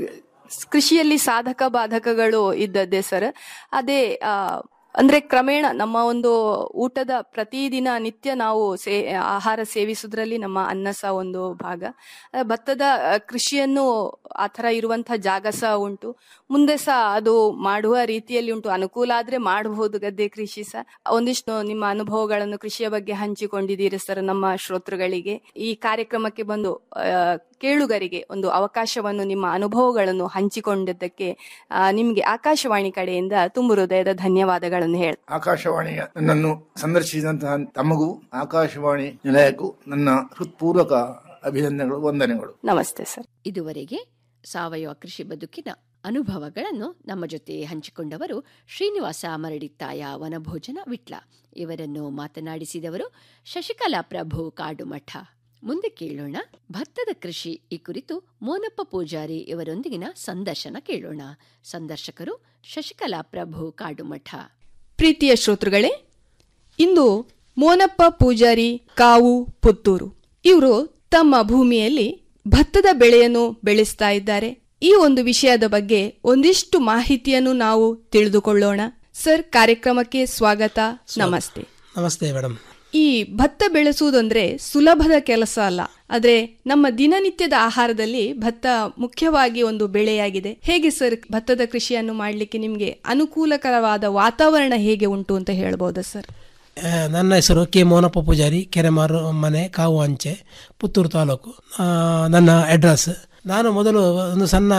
ಕೃಷಿಯಲ್ಲಿ ಸಾಧಕ ಬಾಧಕಗಳು ಇದ್ದದ್ದೇ ಸರ್ ಅದೇ ಆ, ಅಂದ್ರೆ ಕ್ರಮೇಣ ನಮ್ಮ ಒಂದು ಊಟದ ಪ್ರತಿದಿನ ನಿತ್ಯ ನಾವು ಸೇ ಆಹಾರ ಸೇವಿಸುವುದರಲ್ಲಿ ನಮ್ಮ ಅನ್ನ ಸಹ ಒಂದು ಭಾಗ ಆ, ಭತ್ತದ ಆ, ಕೃಷಿಯನ್ನು ಆ ಥರ ಇರುವಂತಹ ಜಾಗ ಸಹ ಉಂಟು ಮುಂದೆ ಸಹ ಅದು ಮಾಡುವ ರೀತಿಯಲ್ಲಿ ಉಂಟು ಅನುಕೂಲ ಆದ್ರೆ ಮಾಡಬಹುದು ಗದ್ದೆ ಕೃಷಿ ಸಹ ಒಂದಿಷ್ಟು ನಿಮ್ಮ ಅನುಭವಗಳನ್ನು ಕೃಷಿಯ ಬಗ್ಗೆ ಹಂಚಿಕೊಂಡಿದ್ದೀರಿ ಸರ್ ನಮ್ಮ ಶ್ರೋತೃಗಳಿಗೆ ಈ ಕಾರ್ಯಕ್ರಮಕ್ಕೆ ಬಂದು ಆ, ಕೇಳುಗರಿಗೆ ಒಂದು ಅವಕಾಶವನ್ನು ನಿಮ್ಮ ಅನುಭವಗಳನ್ನು ಹಂಚಿಕೊಂಡಿದ್ದಕ್ಕೆ ಆ, ನಿಮ್ಗೆ ಆಕಾಶವಾಣಿ ಕಡೆಯಿಂದ ತುಂಬು ಹೃದಯದ ಧನ್ಯವಾದಗಳನ್ನು ಹೇಳ
ಆಕಾಶವಾಣಿಯ ನನ್ನನ್ನು ಸಂದರ್ಶಿಸಿದಂತಹ ತಮಗೂ ಆಕಾಶವಾಣಿ ನಿಲಯಕ್ಕೂ ನನ್ನ ಹೃತ್ಪೂರ್ವಕ ಅಭಿನಂದನೆಗಳು ವಂದನೆಗಳು
ನಮಸ್ತೆ ಸರ್
ಇದುವರೆಗೆ ಸಾವಯವ ಕೃಷಿ ಬದುಕಿನ ಅನುಭವಗಳನ್ನು ನಮ್ಮ ಜೊತೆ ಹಂಚಿಕೊಂಡವರು ಶ್ರೀನಿವಾಸ ಮರಡಿತ್ತಾಯ ವನಭೋಜನ ವಿಟ್ಲ ಇವರನ್ನು ಮಾತನಾಡಿಸಿದವರು ಶಶಿಕಲಾ ಪ್ರಭು ಕಾಡುಮಠ ಮುಂದೆ ಕೇಳೋಣ ಭತ್ತದ ಕೃಷಿ ಈ ಕುರಿತು ಮೋನಪ್ಪ ಪೂಜಾರಿ ಇವರೊಂದಿಗಿನ ಸಂದರ್ಶನ ಕೇಳೋಣ ಸಂದರ್ಶಕರು ಶಶಿಕಲಾ ಪ್ರಭು ಕಾಡುಮಠ
ಪ್ರೀತಿಯ ಶ್ರೋತೃಗಳೇ ಇಂದು ಮೋನಪ್ಪ ಪೂಜಾರಿ ಕಾವು ಪುತ್ತೂರು ಇವರು ತಮ್ಮ ಭೂಮಿಯಲ್ಲಿ ಭತ್ತದ ಬೆಳೆಯನ್ನು ಬೆಳೆಸ್ತಾ ಇದ್ದಾರೆ ಈ ಒಂದು ವಿಷಯದ ಬಗ್ಗೆ ಒಂದಿಷ್ಟು ಮಾಹಿತಿಯನ್ನು ನಾವು ತಿಳಿದುಕೊಳ್ಳೋಣ ಸರ್ ಕಾರ್ಯಕ್ರಮಕ್ಕೆ ಸ್ವಾಗತ ನಮಸ್ತೆ
ನಮಸ್ತೆ ಮೇಡಮ್
ಈ ಭತ್ತ ಬೆಳೆಸುವುದಂದ್ರೆ ಸುಲಭದ ಕೆಲಸ ಅಲ್ಲ ಆದ್ರೆ ನಮ್ಮ ದಿನನಿತ್ಯದ ಆಹಾರದಲ್ಲಿ ಭತ್ತ ಮುಖ್ಯವಾಗಿ ಒಂದು ಬೆಳೆಯಾಗಿದೆ ಹೇಗೆ ಸರ್ ಭತ್ತದ ಕೃಷಿಯನ್ನು ಮಾಡಲಿಕ್ಕೆ ನಿಮ್ಗೆ ಅನುಕೂಲಕರವಾದ ವಾತಾವರಣ ಹೇಗೆ ಉಂಟು ಅಂತ ಹೇಳ್ಬೋದಾ ಸರ್
ಆ, ನನ್ನ ಹೆಸರು ಕೆ ಮೋನಪ್ಪ ಪೂಜಾರಿ ಕೆರೆಮಾರು ಮನೆ ಕಾವು ಅಂಚೆ ಪುತ್ತೂರು ತಾಲೂಕು ಆ, ನನ್ನ ಅಡ್ರೆಸ್ ನಾನು ಮೊದಲು ಒಂದು ಸಣ್ಣ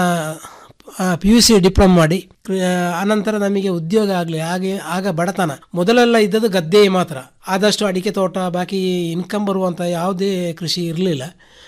ಪಿ ಯು ಸಿ ಡಿಪ್ಲೊಮ್ ಮಾಡಿ ಕೃ- ಅನಂತರ ನಮಗೆ ಉದ್ಯೋಗ ಆಗಲಿ ಹಾಗೆ ಆಗ ಬಡತನ ಮೊದಲೆಲ್ಲ ಇದ್ದದ್ದು ಗದ್ದೆ ಮಾತ್ರ ಆದಷ್ಟು ಅಡಿಕೆ ತೋಟ ಬಾಕಿ ಇನ್ಕಮ್ ಬರುವಂಥ ಯಾವುದೇ ಕೃಷಿ ಇರಲಿಲ್ಲ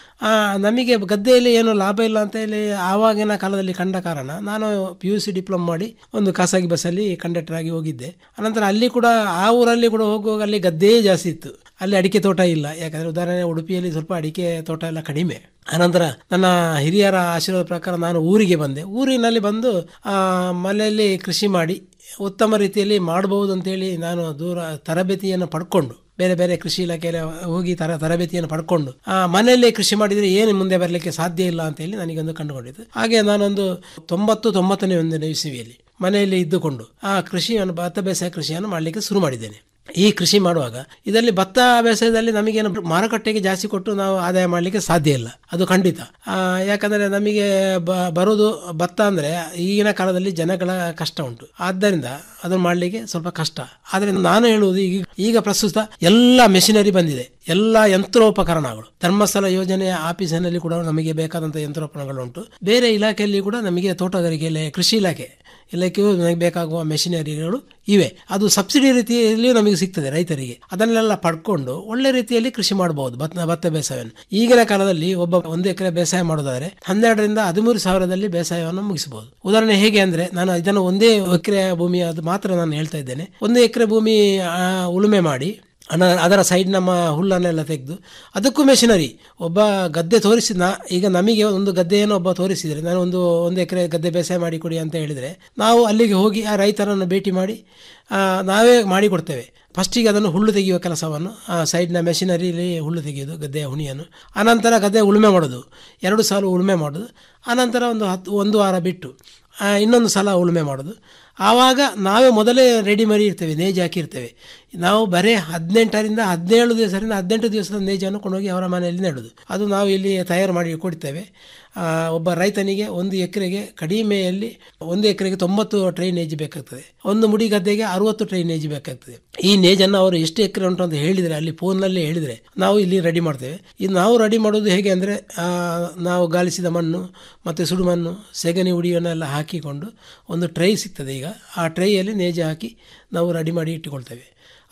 ನಮಗೆ ಗದ್ದೆಯಲ್ಲಿ ಏನು ಲಾಭ ಇಲ್ಲ ಅಂತ ಹೇಳಿ ಆವಾಗಿನ ಕಾಲದಲ್ಲಿ ಕಂಡ ಕಾರಣ ನಾನು ಪಿ ಯು ಸಿ ಡಿಪ್ಲೊಮ್ ಮಾಡಿ ಒಂದು ಖಾಸಗಿ ಬಸ್ಸಲ್ಲಿ ಕಂಡಕ್ಟರ್ ಆಗಿ ಹೋಗಿದ್ದೆ ಅನಂತರ ಅಲ್ಲಿ ಕೂಡ ಆ ಊರಲ್ಲಿ ಕೂಡ ಹೋಗುವಾಗ ಅಲ್ಲಿ ಗದ್ದೆಯೇ ಜಾಸ್ತಿ ಇತ್ತು ಅಲ್ಲಿ ಅಡಿಕೆ ತೋಟ ಇಲ್ಲ ಯಾಕಂದರೆ ಉದಾಹರಣೆ ಉಡುಪಿಯಲ್ಲಿ ಸ್ವಲ್ಪ ಅಡಿಕೆ ತೋಟ ಎಲ್ಲ ಕಡಿಮೆ ಅನಂತರ ನನ್ನ ಹಿರಿಯರ ಆಶೀರ್ವಾದ ಪ್ರಕಾರ ನಾನು ಊರಿಗೆ ಬಂದೆ ಊರಿನಲ್ಲಿ ಬಂದು ಆ, ಮನೆಯಲ್ಲಿ ಕೃಷಿ ಮಾಡಿ ಉತ್ತಮ ರೀತಿಯಲ್ಲಿ ಮಾಡಬಹುದು ಅಂತೇಳಿ ನಾನು ದೂರ ತರಬೇತಿಯನ್ನು ಪಡ್ಕೊಂಡು ಬೇರೆ ಬೇರೆ ಕೃಷಿ ಇಲಾಖೆಯಲ್ಲಿ ಹೋಗಿ ತರ ತರಬೇತಿಯನ್ನು ಪಡ್ಕೊಂಡು ಆ ಮನೆಯಲ್ಲೇ ಕೃಷಿ ಮಾಡಿದರೆ ಏನು ಮುಂದೆ ಬರಲಿಕ್ಕೆ ಸಾಧ್ಯ ಇಲ್ಲ ಅಂತ ಹೇಳಿ ನನಗೊಂದು ಕಂಡುಕೊಂಡಿದ್ದು ಹಾಗೆ ನಾನೊಂದು ತೊಂಬತ್ತು ತೊಂಬತ್ತನೇ ಒಂದನೇ ಇಸವಿಯಲ್ಲಿ ಮನೆಯಲ್ಲಿ ಇದ್ದುಕೊಂಡು ಆ ಕೃಷಿಯನ್ನು ಭತ್ತ ಬೇಸಾಯ ಕೃಷಿಯನ್ನು ಮಾಡಲಿಕ್ಕೆ ಶುರು ಮಾಡಿದ್ದೇನೆ ಈ ಕೃಷಿ ಮಾಡುವಾಗ ಇದರಲ್ಲಿ ಭತ್ತ ಬೇಸಾಯದಲ್ಲಿ ನಮಗೇನು ಮಾರುಕಟ್ಟೆಗೆ ಜಾಸ್ತಿ ಕೊಟ್ಟು ನಾವು ಆದಾಯ ಮಾಡಲಿಕ್ಕೆ ಸಾಧ್ಯ ಇಲ್ಲ ಅದು ಖಂಡಿತ ಆ, ಯಾಕಂದರೆ ನಮಗೆ ಬ- ಬರೋದು ಭತ್ತ ಅಂದರೆ ಈಗಿನ ಕಾಲದಲ್ಲಿ ಜನಗಳ ಕಷ್ಟ ಉಂಟು ಆದ್ದರಿಂದ ಅದನ್ನು ಮಾಡಲಿಕ್ಕೆ ಸ್ವಲ್ಪ ಕಷ್ಟ ಆದರೆ ನಾನು ಹೇಳುವುದು ಈಗ ಈಗ ಪ್ರಸ್ತುತ ಎಲ್ಲ ಮೆಷಿನರಿ ಬಂದಿದೆ ಎಲ್ಲ ಯಂತ್ರೋಪಕರಣಗಳು ಧರ್ಮಸ್ಥಳ ಯೋಜನೆಯ ಆಫೀಸಿನಲ್ಲಿ ಕೂಡ ನಮಗೆ ಬೇಕಾದಂಥ ಯಂತ್ರೋಪಕರಣಗಳು ಉಂಟು ಬೇರೆ ಇಲಾಖೆಯಲ್ಲಿ ಕೂಡ ನಮಗೆ ತೋಟಗಾರಿಕೆ ಇಲಾಖೆ ಕೃಷಿ ಇಲಾಖೆ ಇಲಾಖೆಯು ನಮಗೆ ಬೇಕಾಗುವ ಮೆಷಿನರಿಗಳು ಇವೆ ಅದು ಸಬ್ಸಿಡಿ ರೀತಿಯಲ್ಲಿಯೂ ನಮಗೆ ಸಿಗ್ತದೆ ರೈತರಿಗೆ ಅದನ್ನೆಲ್ಲ ಪಡ್ಕೊಂಡು ಒಳ್ಳೆ ರೀತಿಯಲ್ಲಿ ಕೃಷಿ ಮಾಡಬಹುದು ಭತ್ತ ಭತ್ತ ಬೇಸಾಯವನ್ನು ಈಗಿನ ಕಾಲದಲ್ಲಿ ಒಬ್ಬ ಒಂದು ಎಕರೆ ಬೇಸಾಯ ಮಾಡೋದಾದ್ರೆ ಹನ್ನೆರಡರಿಂದ ಹದಿಮೂರು ಸಾವಿರದಲ್ಲಿ ಬೇಸಾಯವನ್ನು ಮುಗಿಸಬಹುದು ಉದಾಹರಣೆ ಹೇಗೆ ಅಂದ್ರೆ ನಾನು ಇದನ್ನು ಒಂದೇ ಎಕರೆ ಭೂಮಿ ಅದು ಮಾತ್ರ ನಾನು ಹೇಳ್ತಾ ಇದ್ದೇನೆ ಒಂದು ಎಕರೆ ಭೂಮಿ ಆ, ಉಳುಮೆ ಮಾಡಿ ಅನ ಅದರ ಸೈಡ್ ನಮ್ಮ ಹುಲ್ಲನ್ನೆಲ್ಲ ತೆಗೆದು ಅದಕ್ಕೂ ಮೆಷಿನರಿ ಒಬ್ಬ ಗದ್ದೆ ತೋರಿಸಿದ ಈಗ ನಮಗೆ ಒಂದು ಗದ್ದೆಯನ್ನು ಒಬ್ಬ ತೋರಿಸಿದರೆ ನಾನು ಒಂದು ಒಂದು ಎಕರೆ ಗದ್ದೆ ಬೇಸಾಯ ಮಾಡಿ ಕೊಡಿ ಅಂತ ಹೇಳಿದರೆ ನಾವು ಅಲ್ಲಿಗೆ ಹೋಗಿ ಆ ರೈತರನ್ನು ಭೇಟಿ ಮಾಡಿ ಆ, ನಾವೇ ಮಾಡಿಕೊಡ್ತೇವೆ ಫಸ್ಟಿಗೆ ಅದನ್ನು ಹುಲ್ಲು ತೆಗೆಯುವ ಕೆಲಸವನ್ನು ಆ ಸೈಡ್ನ ಮೆಷಿನರಿಲಿ ಹುಲ್ಲು ತೆಗೆಯೋದು ಗದ್ದೆಯ ಹುಣಿಯನ್ನು ಅನಂತರ ಗದ್ದೆ ಉಳುಮೆ ಮಾಡೋದು ಎರಡು ಸಾಲು ಉಳುಮೆ ಮಾಡೋದು ಅನಂತರ ಒಂದು ಹತ್ತು ಒಂದು ವಾರ ಬಿಟ್ಟು ಆ, ಇನ್ನೊಂದು ಸಲ ಉಳುಮೆ ಮಾಡೋದು ಆವಾಗ ನಾವೇ ಮೊದಲೇ ರೆಡಿ ಮಾಡಿ ಇರ್ತೇವೆ ನೇಜ್ ಹಾಕಿರ್ತೇವೆ ನಾವು ಬರೀ ಹದಿನೆಂಟರಿಂದ ಹದಿನೇಳು ದಿವಸದಿಂದ ಹದಿನೆಂಟು ದಿವಸದ ನೇಜನ್ನು ಕೊಂಡೋಗಿ ಅವರ ಮನೆಯಲ್ಲಿ ನೆಡೋದು ಅದು ನಾವು ಇಲ್ಲಿ ತಯಾರು ಮಾಡಿ ಕೊಡ್ತೇವೆ ಆ, ಒಬ್ಬ ರೈತನಿಗೆ ಒಂದು ಎಕರೆಗೆ ಕಡಿಮೆಯಲ್ಲಿ ಒಂದು ಎಕರೆಗೆ ತೊಂಬತ್ತು ಟ್ರೈ ನೇಜ್ ಬೇಕಾಗ್ತದೆ ಒಂದು ಮುಡಿ ಗದ್ದೆಗೆ ಅರುವತ್ತು ಟ್ರೈ ನೇಜ್ ಬೇಕಾಗ್ತದೆ ಈ ನೇಜನ್ನು ಅವರು ಎಷ್ಟು ಎಕರೆ ಉಂಟು ಅಂತ ಹೇಳಿದರೆ ಅಲ್ಲಿ ಫೋನ್ನಲ್ಲಿ ಹೇಳಿದರೆ ನಾವು ಇಲ್ಲಿ ರೆಡಿ ಮಾಡ್ತೇವೆ ಇದು ನಾವು ರೆಡಿ ಮಾಡೋದು ಹೇಗೆ ಅಂದರೆ ನಾವು ಗಾಲಿಸಿದ ಮಣ್ಣು ಮತ್ತು ಸುಡುಮಣ್ಣು ಸೆಗಣಿ ಹುಡಿಯನ್ನೆಲ್ಲ ಹಾಕಿಕೊಂಡು ಒಂದು ಟ್ರೈ ಸಿಗ್ತದೆ ಈಗ ಆ ಟ್ರೈಯಲ್ಲಿ ನೇಜ ಹಾಕಿ ನಾವು ರೆಡಿ ಮಾಡಿ ಇಟ್ಟುಕೊಳ್ತೇವೆ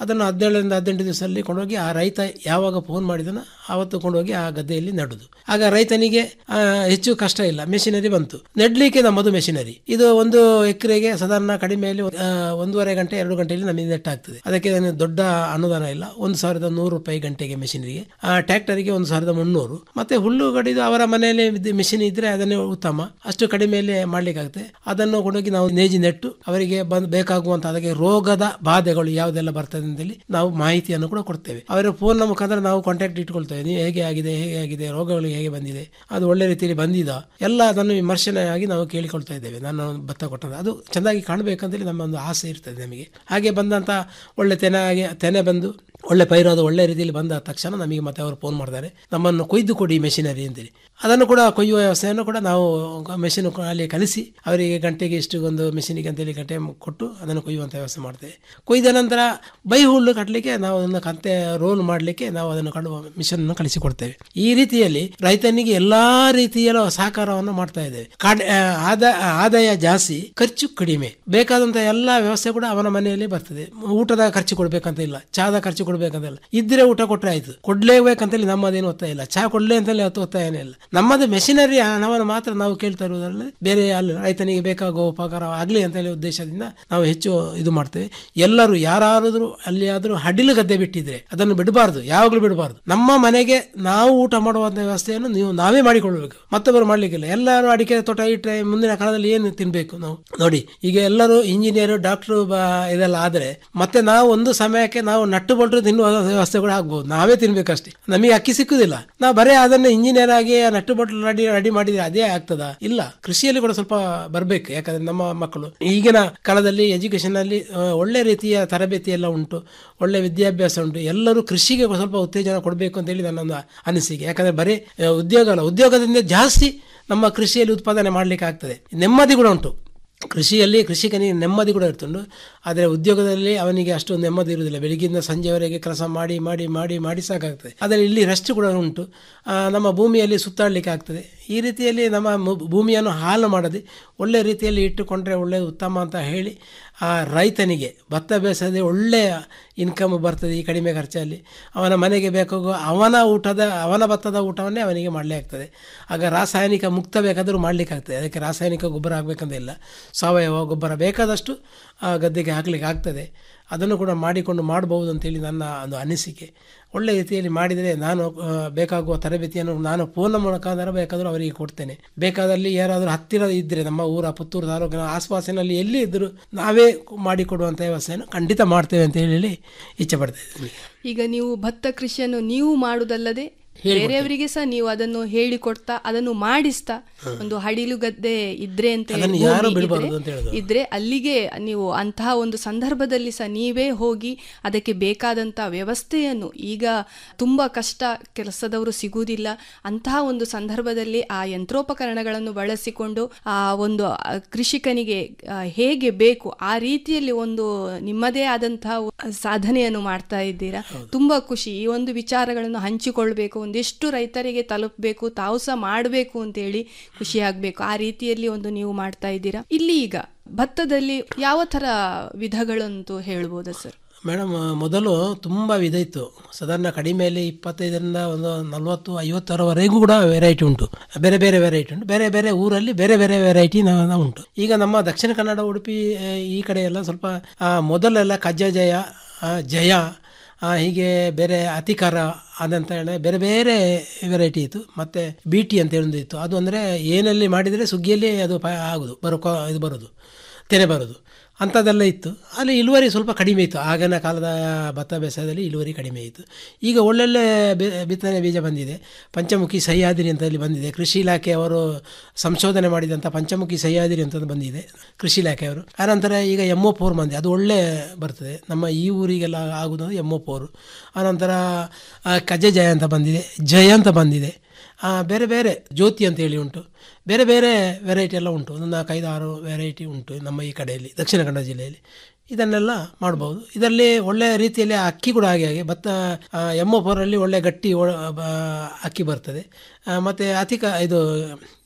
ಅದನ್ನು ಹದಿನೇಳರಿಂದ ಹದಿನೆಂಟು ದಿವಸದಲ್ಲಿ ಕೊಂಡೋಗಿ ಆ ರೈತ ಯಾವಾಗ ಫೋನ್ ಮಾಡಿದನೋ ಆವತ್ತು ಕೊಂಡೋಗಿ ಆ ಗದ್ದೆಯಲ್ಲಿ ನಡುದು ಆಗ ರೈತನಿಗೆ ಆ, ಹೆಚ್ಚು ಕಷ್ಟ ಇಲ್ಲ ಮೆಷಿನರಿ ಬಂತು ನೆಡ್ಲಿಕ್ಕೆ ನಮ್ಮದು ಮೆಷಿನರಿ ಇದು ಒಂದು ಎಕರೆಗೆ ಸಾಧಾರಣ ಕಡಿಮೆಯಲ್ಲಿ ಆ, ಒಂದೂವರೆ ಗಂಟೆ ಎರಡು ಗಂಟೆಯಲ್ಲಿ ನಮಗೆ ನೆಟ್ಟಾಗ್ತದೆ ಅದಕ್ಕೆ ಏನು ದೊಡ್ಡ ಅನುದಾನ ಇಲ್ಲ ಒಂದು ಸಾವಿರದ ನೂರು ರೂಪಾಯಿ ಗಂಟೆಗೆ ಮೆಷಿನರಿಗೆ ಆ ಟ್ರ್ಯಾಕ್ಟರಿಗೆ ಒಂದು ಸಾವಿರದ ಮುನ್ನೂರು ಮತ್ತೆ ಹುಲ್ಲು ಗಡಿದು ಅವರ ಮನೆಯಲ್ಲಿ ಮೆಷಿನ್ ಇದ್ರೆ ಅದನ್ನೇ ಉತ್ತಮ ಅಷ್ಟು ಕಡಿಮೆಯಲ್ಲಿ ಮಾಡ್ಲಿಕ್ಕಾಗುತ್ತೆ ಅದನ್ನು ಕೊಂಡೋಗಿ ನಾವು ನೇಜಿ ನೆಟ್ಟು ಅವರಿಗೆ ಬಂದ್ ಬೇಕಾಗುವಂತ ಅದಕ್ಕೆ ರೋಗದ ಬಾಧೆಗಳು ಯಾವುದೆಲ್ಲ ಬರ್ತದೆ ಅಂತೇಳಿ ನಾವು ಮಾಹಿತಿಯನ್ನು ಕೂಡ ಕೊಡ್ತೇವೆ ಅವರ ಫೋನ್ ಮುಖಾಂತರ ನಾವು ಕಾಂಟ್ಯಾಕ್ಟ್ ಇಟ್ಕೊಳ್ತೇವೆ ನೀವು ಹೇಗೆ ಆಗಿದೆ ಹೇಗೆ ಆಗಿದೆ ರೋಗಗಳು ಹೇಗೆ ಬಂದಿದೆ ಅದು ಒಳ್ಳೆ ರೀತಿಯಲ್ಲಿ ಬಂದಿದ ಎಲ್ಲ ಅದನ್ನು ವಿಮರ್ಶನೆಯಾಗಿ ನಾವು ಕೇಳಿಕೊಳ್ತಾ ಇದ್ದೇವೆ ನಾನು ಭತ್ತ ಕೊಟ್ಟದ್ದು ಅದು ಚೆಂದಾಗಿ ಕಾಣಬೇಕಂತೇಳಿ ನಮ್ಮ ಒಂದು ಆಸೆ ಇರ್ತದೆ ನಮಗೆ ಹಾಗೆ ಬಂದಂತ ಒಳ್ಳೆ ತೆನೆ ಆಗಿ ತೆನೆ ಬಂದು ಒಳ್ಳೆ ಪೈರಾದ ಒಳ್ಳೆ ರೀತಿಯಲ್ಲಿ ಬಂದ ತಕ್ಷಣ ನಮಗೆ ಮತ್ತೆ ಅವರು ಫೋನ್ ಮಾಡ್ತಾರೆ ನಮ್ಮನ್ನು ಕೊಯ್ದು ಕೊಡಿ ಮೆಷಿನರಿ ಅಂತೇಳಿ ಅದನ್ನು ಕೂಡ ಕೊಯ್ಯುವ ವ್ಯವಸ್ಥೆಯನ್ನು ಕೂಡ ನಾವು ಮೆಷಿನ್ ಅಲ್ಲಿ ಕಲಿಸಿ ಅವರಿಗೆ ಗಂಟೆಗೆ ಇಷ್ಟು ಒಂದು ಮೆಷಿನಿಗೆ ಅಂತೇಳಿ ಗಂಟೆ ಕೊಟ್ಟು ಅದನ್ನು ಕೊಯ್ಯುವಂಥ ವ್ಯವಸ್ಥೆ ಮಾಡ್ತೇವೆ ಕೊಯ್ದ ನಂತರ ಬೈ ಹುಲ್ಲು ಕಟ್ಟಲಿಕ್ಕೆ ನಾವು ಅದನ್ನು ಕಂತೆ ರೋಲ್ ಮಾಡಲಿಕ್ಕೆ ನಾವು ಅದನ್ನು ಕಡುವ ಮಿಷನ್ ಕಳಿಸಿಕೊಡ್ತೇವೆ ಈ ರೀತಿಯಲ್ಲಿ ರೈತನಿಗೆ ಎಲ್ಲಾ ರೀತಿಯ ಸಹಕಾರವನ್ನು ಮಾಡ್ತಾ ಇದ್ದೇವೆ ಕಾಡ್- ಆ, ಆದ- ಆದಾಯ ಜಾಸ್ತಿ ಖರ್ಚು ಕಡಿಮೆ ಬೇಕಾದಂತ ಎಲ್ಲಾ ವ್ಯವಸ್ಥೆ ಕೂಡ ಅವನ ಮನೆಯಲ್ಲಿ ಬರ್ತದೆ ಊಟದ ಖರ್ಚು ಕೊಡ್ಬೇಕಂತ ಇಲ್ಲ ಚಹಾದ ಖರ್ಚು ಕೊಡ್ಬೇಕಂತ ಇಲ್ಲ ಇದ್ರೆ ಊಟ ಕೊಟ್ರೆ ಆಯ್ತು ಕೊಡ್ಲೇಬೇಕಂತೇಳಿ ನಮ್ಮದೇನು ಒತ್ತಾಯ ಇಲ್ಲ ಚಹಾ ಕೊಡ್ಲೇ ಅಂತೇಳಿ ಹೊತ್ತು ಒತ್ತಾಯನೇ ಇಲ್ಲ ನಮ್ಮದು ಮೆಷಿನರಿ ಹಣವನ್ನು ಮಾತ್ರ ನಾವು ಕೇಳ್ತಾ ಇರುವುದರಲ್ಲಿ ಬೇರೆ ಅಲ್ಲಿ ರೈತನಿಗೆ ಬೇಕಾಗುವ ಉಪಕಾರ ಆಗಲಿ ಅಂತೇಳಿ ಉದ್ದೇಶದಿಂದ ನಾವು ಹೆಚ್ಚು ಇದು ಮಾಡ್ತೇವೆ ಎಲ್ಲರೂ ಯಾರಾದರೂ ಅಲ್ಲಿ ಆದರೂ ಹಡಿಲು ಗದ್ದೆ ಬಿಟ್ಟಿದ್ರೆ ಅದನ್ನು ಬಿಡಬಾರ್ದು ಯಾವಾಗಲೂ ಬಿಡಬಾರ್ದು ನಮ್ಮ ಮನೆಗೆ ನಾವು ಊಟ ಮಾಡುವಂತ ವ್ಯವಸ್ಥೆಯನ್ನು ನೀವು ನಾವೇ ಮಾಡಿಕೊಳ್ಬೇಕು ಮತ್ತೊಬ್ಬರು ಮಾಡ್ಲಿಕ್ಕಿಲ್ಲ ಎಲ್ಲರೂ ಅಡಿಕೆ ತೋಟ ಇಟ್ಟರೆ ಮುಂದಿನ ಕಾಲದಲ್ಲಿ ಏನು ತಿನ್ಬೇಕು ನಾವು ನೋಡಿ ಈಗ ಎಲ್ಲರೂ ಇಂಜಿನಿಯರ್ ಡಾಕ್ಟರ್ ಇದೆಲ್ಲ ಆದ್ರೆ ಮತ್ತೆ ನಾವು ಒಂದು ಸಮಯಕ್ಕೆ ನಾವು ನಟ್ಟು ಬೊಲ್ಟು ತಿನ್ನುವ ವ್ಯವಸ್ಥೆ ಕೂಡ ಆಗ್ಬಹುದು ನಾವೇ ತಿನ್ಬೇಕಷ್ಟೇ ನಮಗೆ ಅಕ್ಕಿ ಸಿಕ್ಕುದಿಲ್ಲ ನಾವು ಬರೇ ಅದನ್ನ ಇಂಜಿನಿಯರ್ ಆಗಿ ಆ ನಟ್ಟು ಬೊಟ್ಲು ರೆಡಿ ರೆಡಿ ಮಾಡಿದ್ರೆ ಅದೇ ಆಗ್ತದ ಇಲ್ಲ ಕೃಷಿಯಲ್ಲಿ ಕೂಡ ಸ್ವಲ್ಪ ಬರ್ಬೇಕು ಯಾಕಂದ್ರೆ ನಮ್ಮ ಮಕ್ಕಳು ಈಗಿನ ಕಾಲದಲ್ಲಿ ಎಜುಕೇಶನ್ ಅಲ್ಲಿ ಆ, ಒಳ್ಳೆ ರೀತಿಯ ತರಬೇತಿ ಎಲ್ಲ ಉಂಟು ಒಳ್ಳೆ ವಿದ್ಯಾಭ್ಯಾಸ ಉಂಟು ಎಲ್ಲರೂ ಕೃಷಿಗೆ ಸ್ವಲ್ಪ ಉತ್ತೇಜನ ಕೊಡಬೇಕು ಅಂತ ಹೇಳಿ ನನ್ನೊಂದು ಅನಿಸಿಕೆ ಯಾಕಂದ್ರೆ ಬರೀ ಆ, ಉದ್ಯೋಗ ಅಲ್ಲ ಉದ್ಯೋಗದಿಂದ ಜಾಸ್ತಿ ನಮ್ಮ ಕೃಷಿಯಲ್ಲಿ ಉತ್ಪಾದನೆ ಮಾಡ್ಲಿಕ್ಕೆ ಆಗ್ತದೆ ನೆಮ್ಮದಿ ಕೂಡ ಉಂಟು ಕೃಷಿಯಲ್ಲಿ ಕೃಷಿಕನಿಗೆ ನೆಮ್ಮದಿ ಕೂಡ ಇರ್ತುಂಡು ಆದರೆ ಉದ್ಯೋಗದಲ್ಲಿ ಅವನಿಗೆ ಅಷ್ಟು ನೆಮ್ಮದಿ ಇರುವುದಿಲ್ಲ ಬೆಳಗ್ಗಿಂದ ಸಂಜೆವರೆಗೆ ಕೆಲಸ ಮಾಡಿ ಮಾಡಿ ಮಾಡಿ ಮಾಡಿ ಸಾಕಾಗ್ತದೆ ಆದರೆ ಇಲ್ಲಿ ರೆಸ್ಟ್ ಕೂಡ ಉಂಟು ಆ, ನಮ್ಮ ಭೂಮಿಯಲ್ಲಿ ಸುತ್ತಾಡಲಿಕ್ಕೆ ಆಗ್ತದೆ ಈ ರೀತಿಯಲ್ಲಿ ನಮ್ಮ ಮು- ಭೂಮಿಯನ್ನು ಹಾಳು ಮಾಡದೆ ಒಳ್ಳೆ ರೀತಿಯಲ್ಲಿ ಇಟ್ಟುಕೊಂಡ್ರೆ ಒಳ್ಳೆಯದು ಉತ್ತಮ ಅಂತ ಹೇಳಿ ಆ ರೈತನಿಗೆ ಭತ್ತ ಬೇಸದೆ ಒಳ್ಳೆಯ ಇನ್ಕಮ್ ಬರ್ತದೆ ಈ ಕಡಿಮೆ ಖರ್ಚಲ್ಲಿ ಅವನ ಮನೆಗೆ ಬೇಕಾಗುವ ಅವನ ಊಟದ ಅವನ ಭತ್ತದ ಊಟವನ್ನೇ ಅವನಿಗೆ ಮಾಡಲೇ ಆಗ್ತದೆ ಆಗ ರಾಸಾಯನಿಕ ಮುಕ್ತ ಬೇಕಾದರೂ ಮಾಡಲಿಕ್ಕೆ ಆಗ್ತದೆ ಅದಕ್ಕೆ ರಾಸಾಯನಿಕ ಗೊಬ್ಬರ ಆಗಬೇಕಂತ ಇಲ್ಲ ಸಾವಯವ ಗೊಬ್ಬರ ಬೇಕಾದಷ್ಟು ಆ ಗದ್ದೆಗೆ ಹಾಕಲಿಕ್ಕೆ ಆಗ್ತದೆ ಅದನ್ನು ಕೂಡ ಮಾಡಿಕೊಂಡು ಮಾಡಬಹುದು ಅಂತೇಳಿ ನನ್ನ ಒಂದು ಅನಿಸಿಕೆ ಒಳ್ಳೆ ರೀತಿಯಲ್ಲಿ ಮಾಡಿದರೆ ನಾನು ಆ, ಬೇಕಾಗುವ ತರಬೇತಿಯನ್ನು ನಾನು ಫೋನ್ ಮುಖಾಂತರ ಬೇಕಾದರೂ ಅವರಿಗೆ ಕೊಡ್ತೇನೆ ಬೇಕಾದಲ್ಲಿ ಯಾರಾದರೂ ಹತ್ತಿರ ಇದ್ದರೆ ನಮ್ಮ ಊರ ಪುತ್ತೂರು ತಾಲೂಕಿನ ಆಸುಪಾಸಿನಲ್ಲಿ ಎಲ್ಲಿ ಇದ್ದರೂ ನಾವೇ ಮಾಡಿಕೊಡುವಂಥ ವ್ಯವಸ್ಥೆಯನ್ನು ಖಂಡಿತ ಮಾಡ್ತೇವೆ ಅಂತ ಹೇಳಿ ಇಚ್ಛೆ ಪಡ್ತಾ ಇದ್ದೀನಿ
ಈಗ ನೀವು ಭತ್ತ ಕೃಷಿಯನ್ನು ನೀವು ಮಾಡುವುದಲ್ಲದೆ
ಹೇಳಿಕೊಡ್ತೇವೆ.
ಬೇರೆಯವರಿಗೆ ಸಹ ನೀವು ಅದನ್ನು ಹೇಳಿಕೊಡ್ತಾ ಅದನ್ನು ಮಾಡಿಸ್ತಾ ಒಂದು ಹಡಿಲು ಗದ್ದೆ ಇದ್ರೆ ಅಂತ ಹೇಳಿ
ಅದನ್ನು ಯಾರು
ಭೂಮಿ
ಬಿಡಬಾರದು
ಇದ್ರೆ-
ಅಂತ ಹೇಳೋದು.
ಇದ್ರೆ ಅಲ್ಲಿಗೆ ನೀವು ಅಂತಹ ಒಂದು ಸಂದರ್ಭದಲ್ಲಿ ಸಹ ನೀವೇ ಹೋಗಿ ಅದಕ್ಕೆ ಬೇಕಾದಂತ ವ್ಯವಸ್ಥೆಯನ್ನು ಈಗ ತುಂಬಾ ಕಷ್ಟ ಕೆಲಸದವರು ಸಿಗುವುದಿಲ್ಲ ಅಂತಹ ಒಂದು ಸಂದರ್ಭದಲ್ಲಿ ಆ ಯಂತ್ರೋಪಕರಣಗಳನ್ನು ಬಳಸಿಕೊಂಡು ಆ ಒಂದು ಆ, ಕೃಷಿಕನಿಗೆ ಆ, ಹೇಗೆ ಬೇಕು ಆ ರೀತಿಯಲ್ಲಿ ಒಂದು ನಿಮ್ಮದೇ ಆದಂತಹ ಸಾಧನೆಯನ್ನು ಮಾಡ್ತಾ ಇದ್ದೀರಾ ತುಂಬಾ ಖುಷಿ ಈ ಒಂದು ವಿಚಾರಗಳನ್ನು ಹಂಚಿಕೊಳ್ಬೇಕು ಒಂದಿಷ್ಟು ರೈತರಿಗೆ ತಲುಪಬೇಕು ತಾವು ಸಹ ಮಾಡಬೇಕು ಅಂತೇಳಿ ಖುಷಿ ಆಗ್ಬೇಕು ಆ ರೀತಿಯಲ್ಲಿ ಒಂದು ನೀವು ಮಾಡ್ತಾ ಇದ್ದೀರಾ ಇಲ್ಲಿ ಈಗ ಭತ್ತದಲ್ಲಿ ಯಾವ ತರ ವಿಧಗಳಂತೂ ಹೇಳ್ಬೋದಾ ಸರ್
ಮೇಡಮ್ ಮೊದಲು ತುಂಬ ವಿಧ ಇತ್ತು ಸಾಧಾರಣ ಕಡಿಮೆಯಲ್ಲಿ ಇಪ್ಪತ್ತೈದರಿಂದ ಒಂದು ನಲವತ್ತು ಐವತ್ತರವರೆಗೂ ಕೂಡ ವೆರೈಟಿ ಉಂಟು ಬೇರೆ ಬೇರೆ ವೆರೈಟಿ ಉಂಟು ಬೇರೆ ಬೇರೆ ಊರಲ್ಲಿ ಬೇರೆ ಬೇರೆ ವೆರೈಟಿ ಉಂಟು ಈಗ ನಮ್ಮ ದಕ್ಷಿಣ ಕನ್ನಡ ಉಡುಪಿ ಆ, ಈ ಕಡೆ ಎಲ್ಲ ಸ್ವಲ್ಪ ಆ, ಮೊದಲೆಲ್ಲ ಕಜ್ಜ ಜಯ ಆ, ಜಯ ಆ, ಹೀಗೆ ಬೇರೆ ಅತಿಕಾರ ಅದಂತ ಹೇಳಿ ಬೇರೆ ಬೇರೆ ವೆರೈಟಿ ಇತ್ತು ಮತ್ತೆ ಬಿ ಟಿ ಅಂತ ಒಂದು ಇತ್ತು ಅದು ಅಂದರೆ ಏನಲ್ಲಿ ಮಾಡಿದರೆ ಸುಗ್ಗಿಯಲ್ಲಿ ಅದು ಪ ಆಗೋದು ಬರೋ ಕೊ- ಇದು ಬರೋದು ತೆನೆ ಬರೋದು ಅಂಥದ್ದೆಲ್ಲ ಇತ್ತು ಅಲ್ಲಿ ಇಳುವರಿ ಸ್ವಲ್ಪ ಕಡಿಮೆ ಇತ್ತು ಆಗಿನ ಕಾಲದ ಭತ್ತ ಬೇಸಾಯದಲ್ಲಿ ಇಳುವರಿ ಕಡಿಮೆ ಇತ್ತು ಈಗ ಒಳ್ಳೊಳ್ಳೆ ಬಿ- ಬಿತ್ತನೆ ಬೀಜ ಬಂದಿದೆ ಪಂಚಮುಖಿ ಸಹ್ಯಾದ್ರಿ ಅಂತ ಇಲ್ಲಿ ಬಂದಿದೆ ಕೃಷಿ ಇಲಾಖೆ ಅವರು ಸಂಶೋಧನೆ ಮಾಡಿದಂಥ ಪಂಚಮುಖಿ ಸಹ್ಯಾದ್ರಿ ಅಂತ ಬಂದಿದೆ ಕೃಷಿ ಇಲಾಖೆಯವರು ಆನಂತರ ಈಗ ಎಮ್ ಒ ಫೋರ್ ಬಂದಿದೆ ಅದು ಒಳ್ಳೆ ಬರ್ತದೆ ನಮ್ಮ ಈ ಊರಿಗೆಲ್ಲ ಆಗುವುದು ಎಮ್ ಒ ಫೋರು ಆನಂತರ ಆ, ಕಜೆ ಜಯ ಅಂತ ಬಂದಿದೆ ಜಯ ಅಂತ ಬಂದಿದೆ ಆ, ಬೇರೆ ಬೇರೆ ಜ್ಯೋತಿ ಅಂತ ಹೇಳಿ ಉಂಟು ಬೇರೆ ಬೇರೆ ವೆರೈಟಿ ಎಲ್ಲ ಉಂಟು ಒಂದು ನಾಲ್ಕೈದು ಆರು ವೆರೈಟಿ ಉಂಟು ನಮ್ಮ ಈ ಕಡೆಯಲ್ಲಿ ದಕ್ಷಿಣ ಕನ್ನಡ ಜಿಲ್ಲೆಯಲ್ಲಿ ಇದನ್ನೆಲ್ಲ ಮಾಡ್ಬೋದು ಇದರಲ್ಲಿ ಒಳ್ಳೆ ರೀತಿಯಲ್ಲಿ ಅಕ್ಕಿ ಕೂಡ ಹಾಗೆ ಹಾಗೆ ಭತ್ತ ಎಮ್ ಒ ಫೋರಲ್ಲಿ ಒಳ್ಳೆ ಗಟ್ಟಿ ಒ- ಬ- ಅಕ್ಕಿ ಬರ್ತದೆ ಆ, ಮತ್ತೆ ಅತಿಕ ಇದು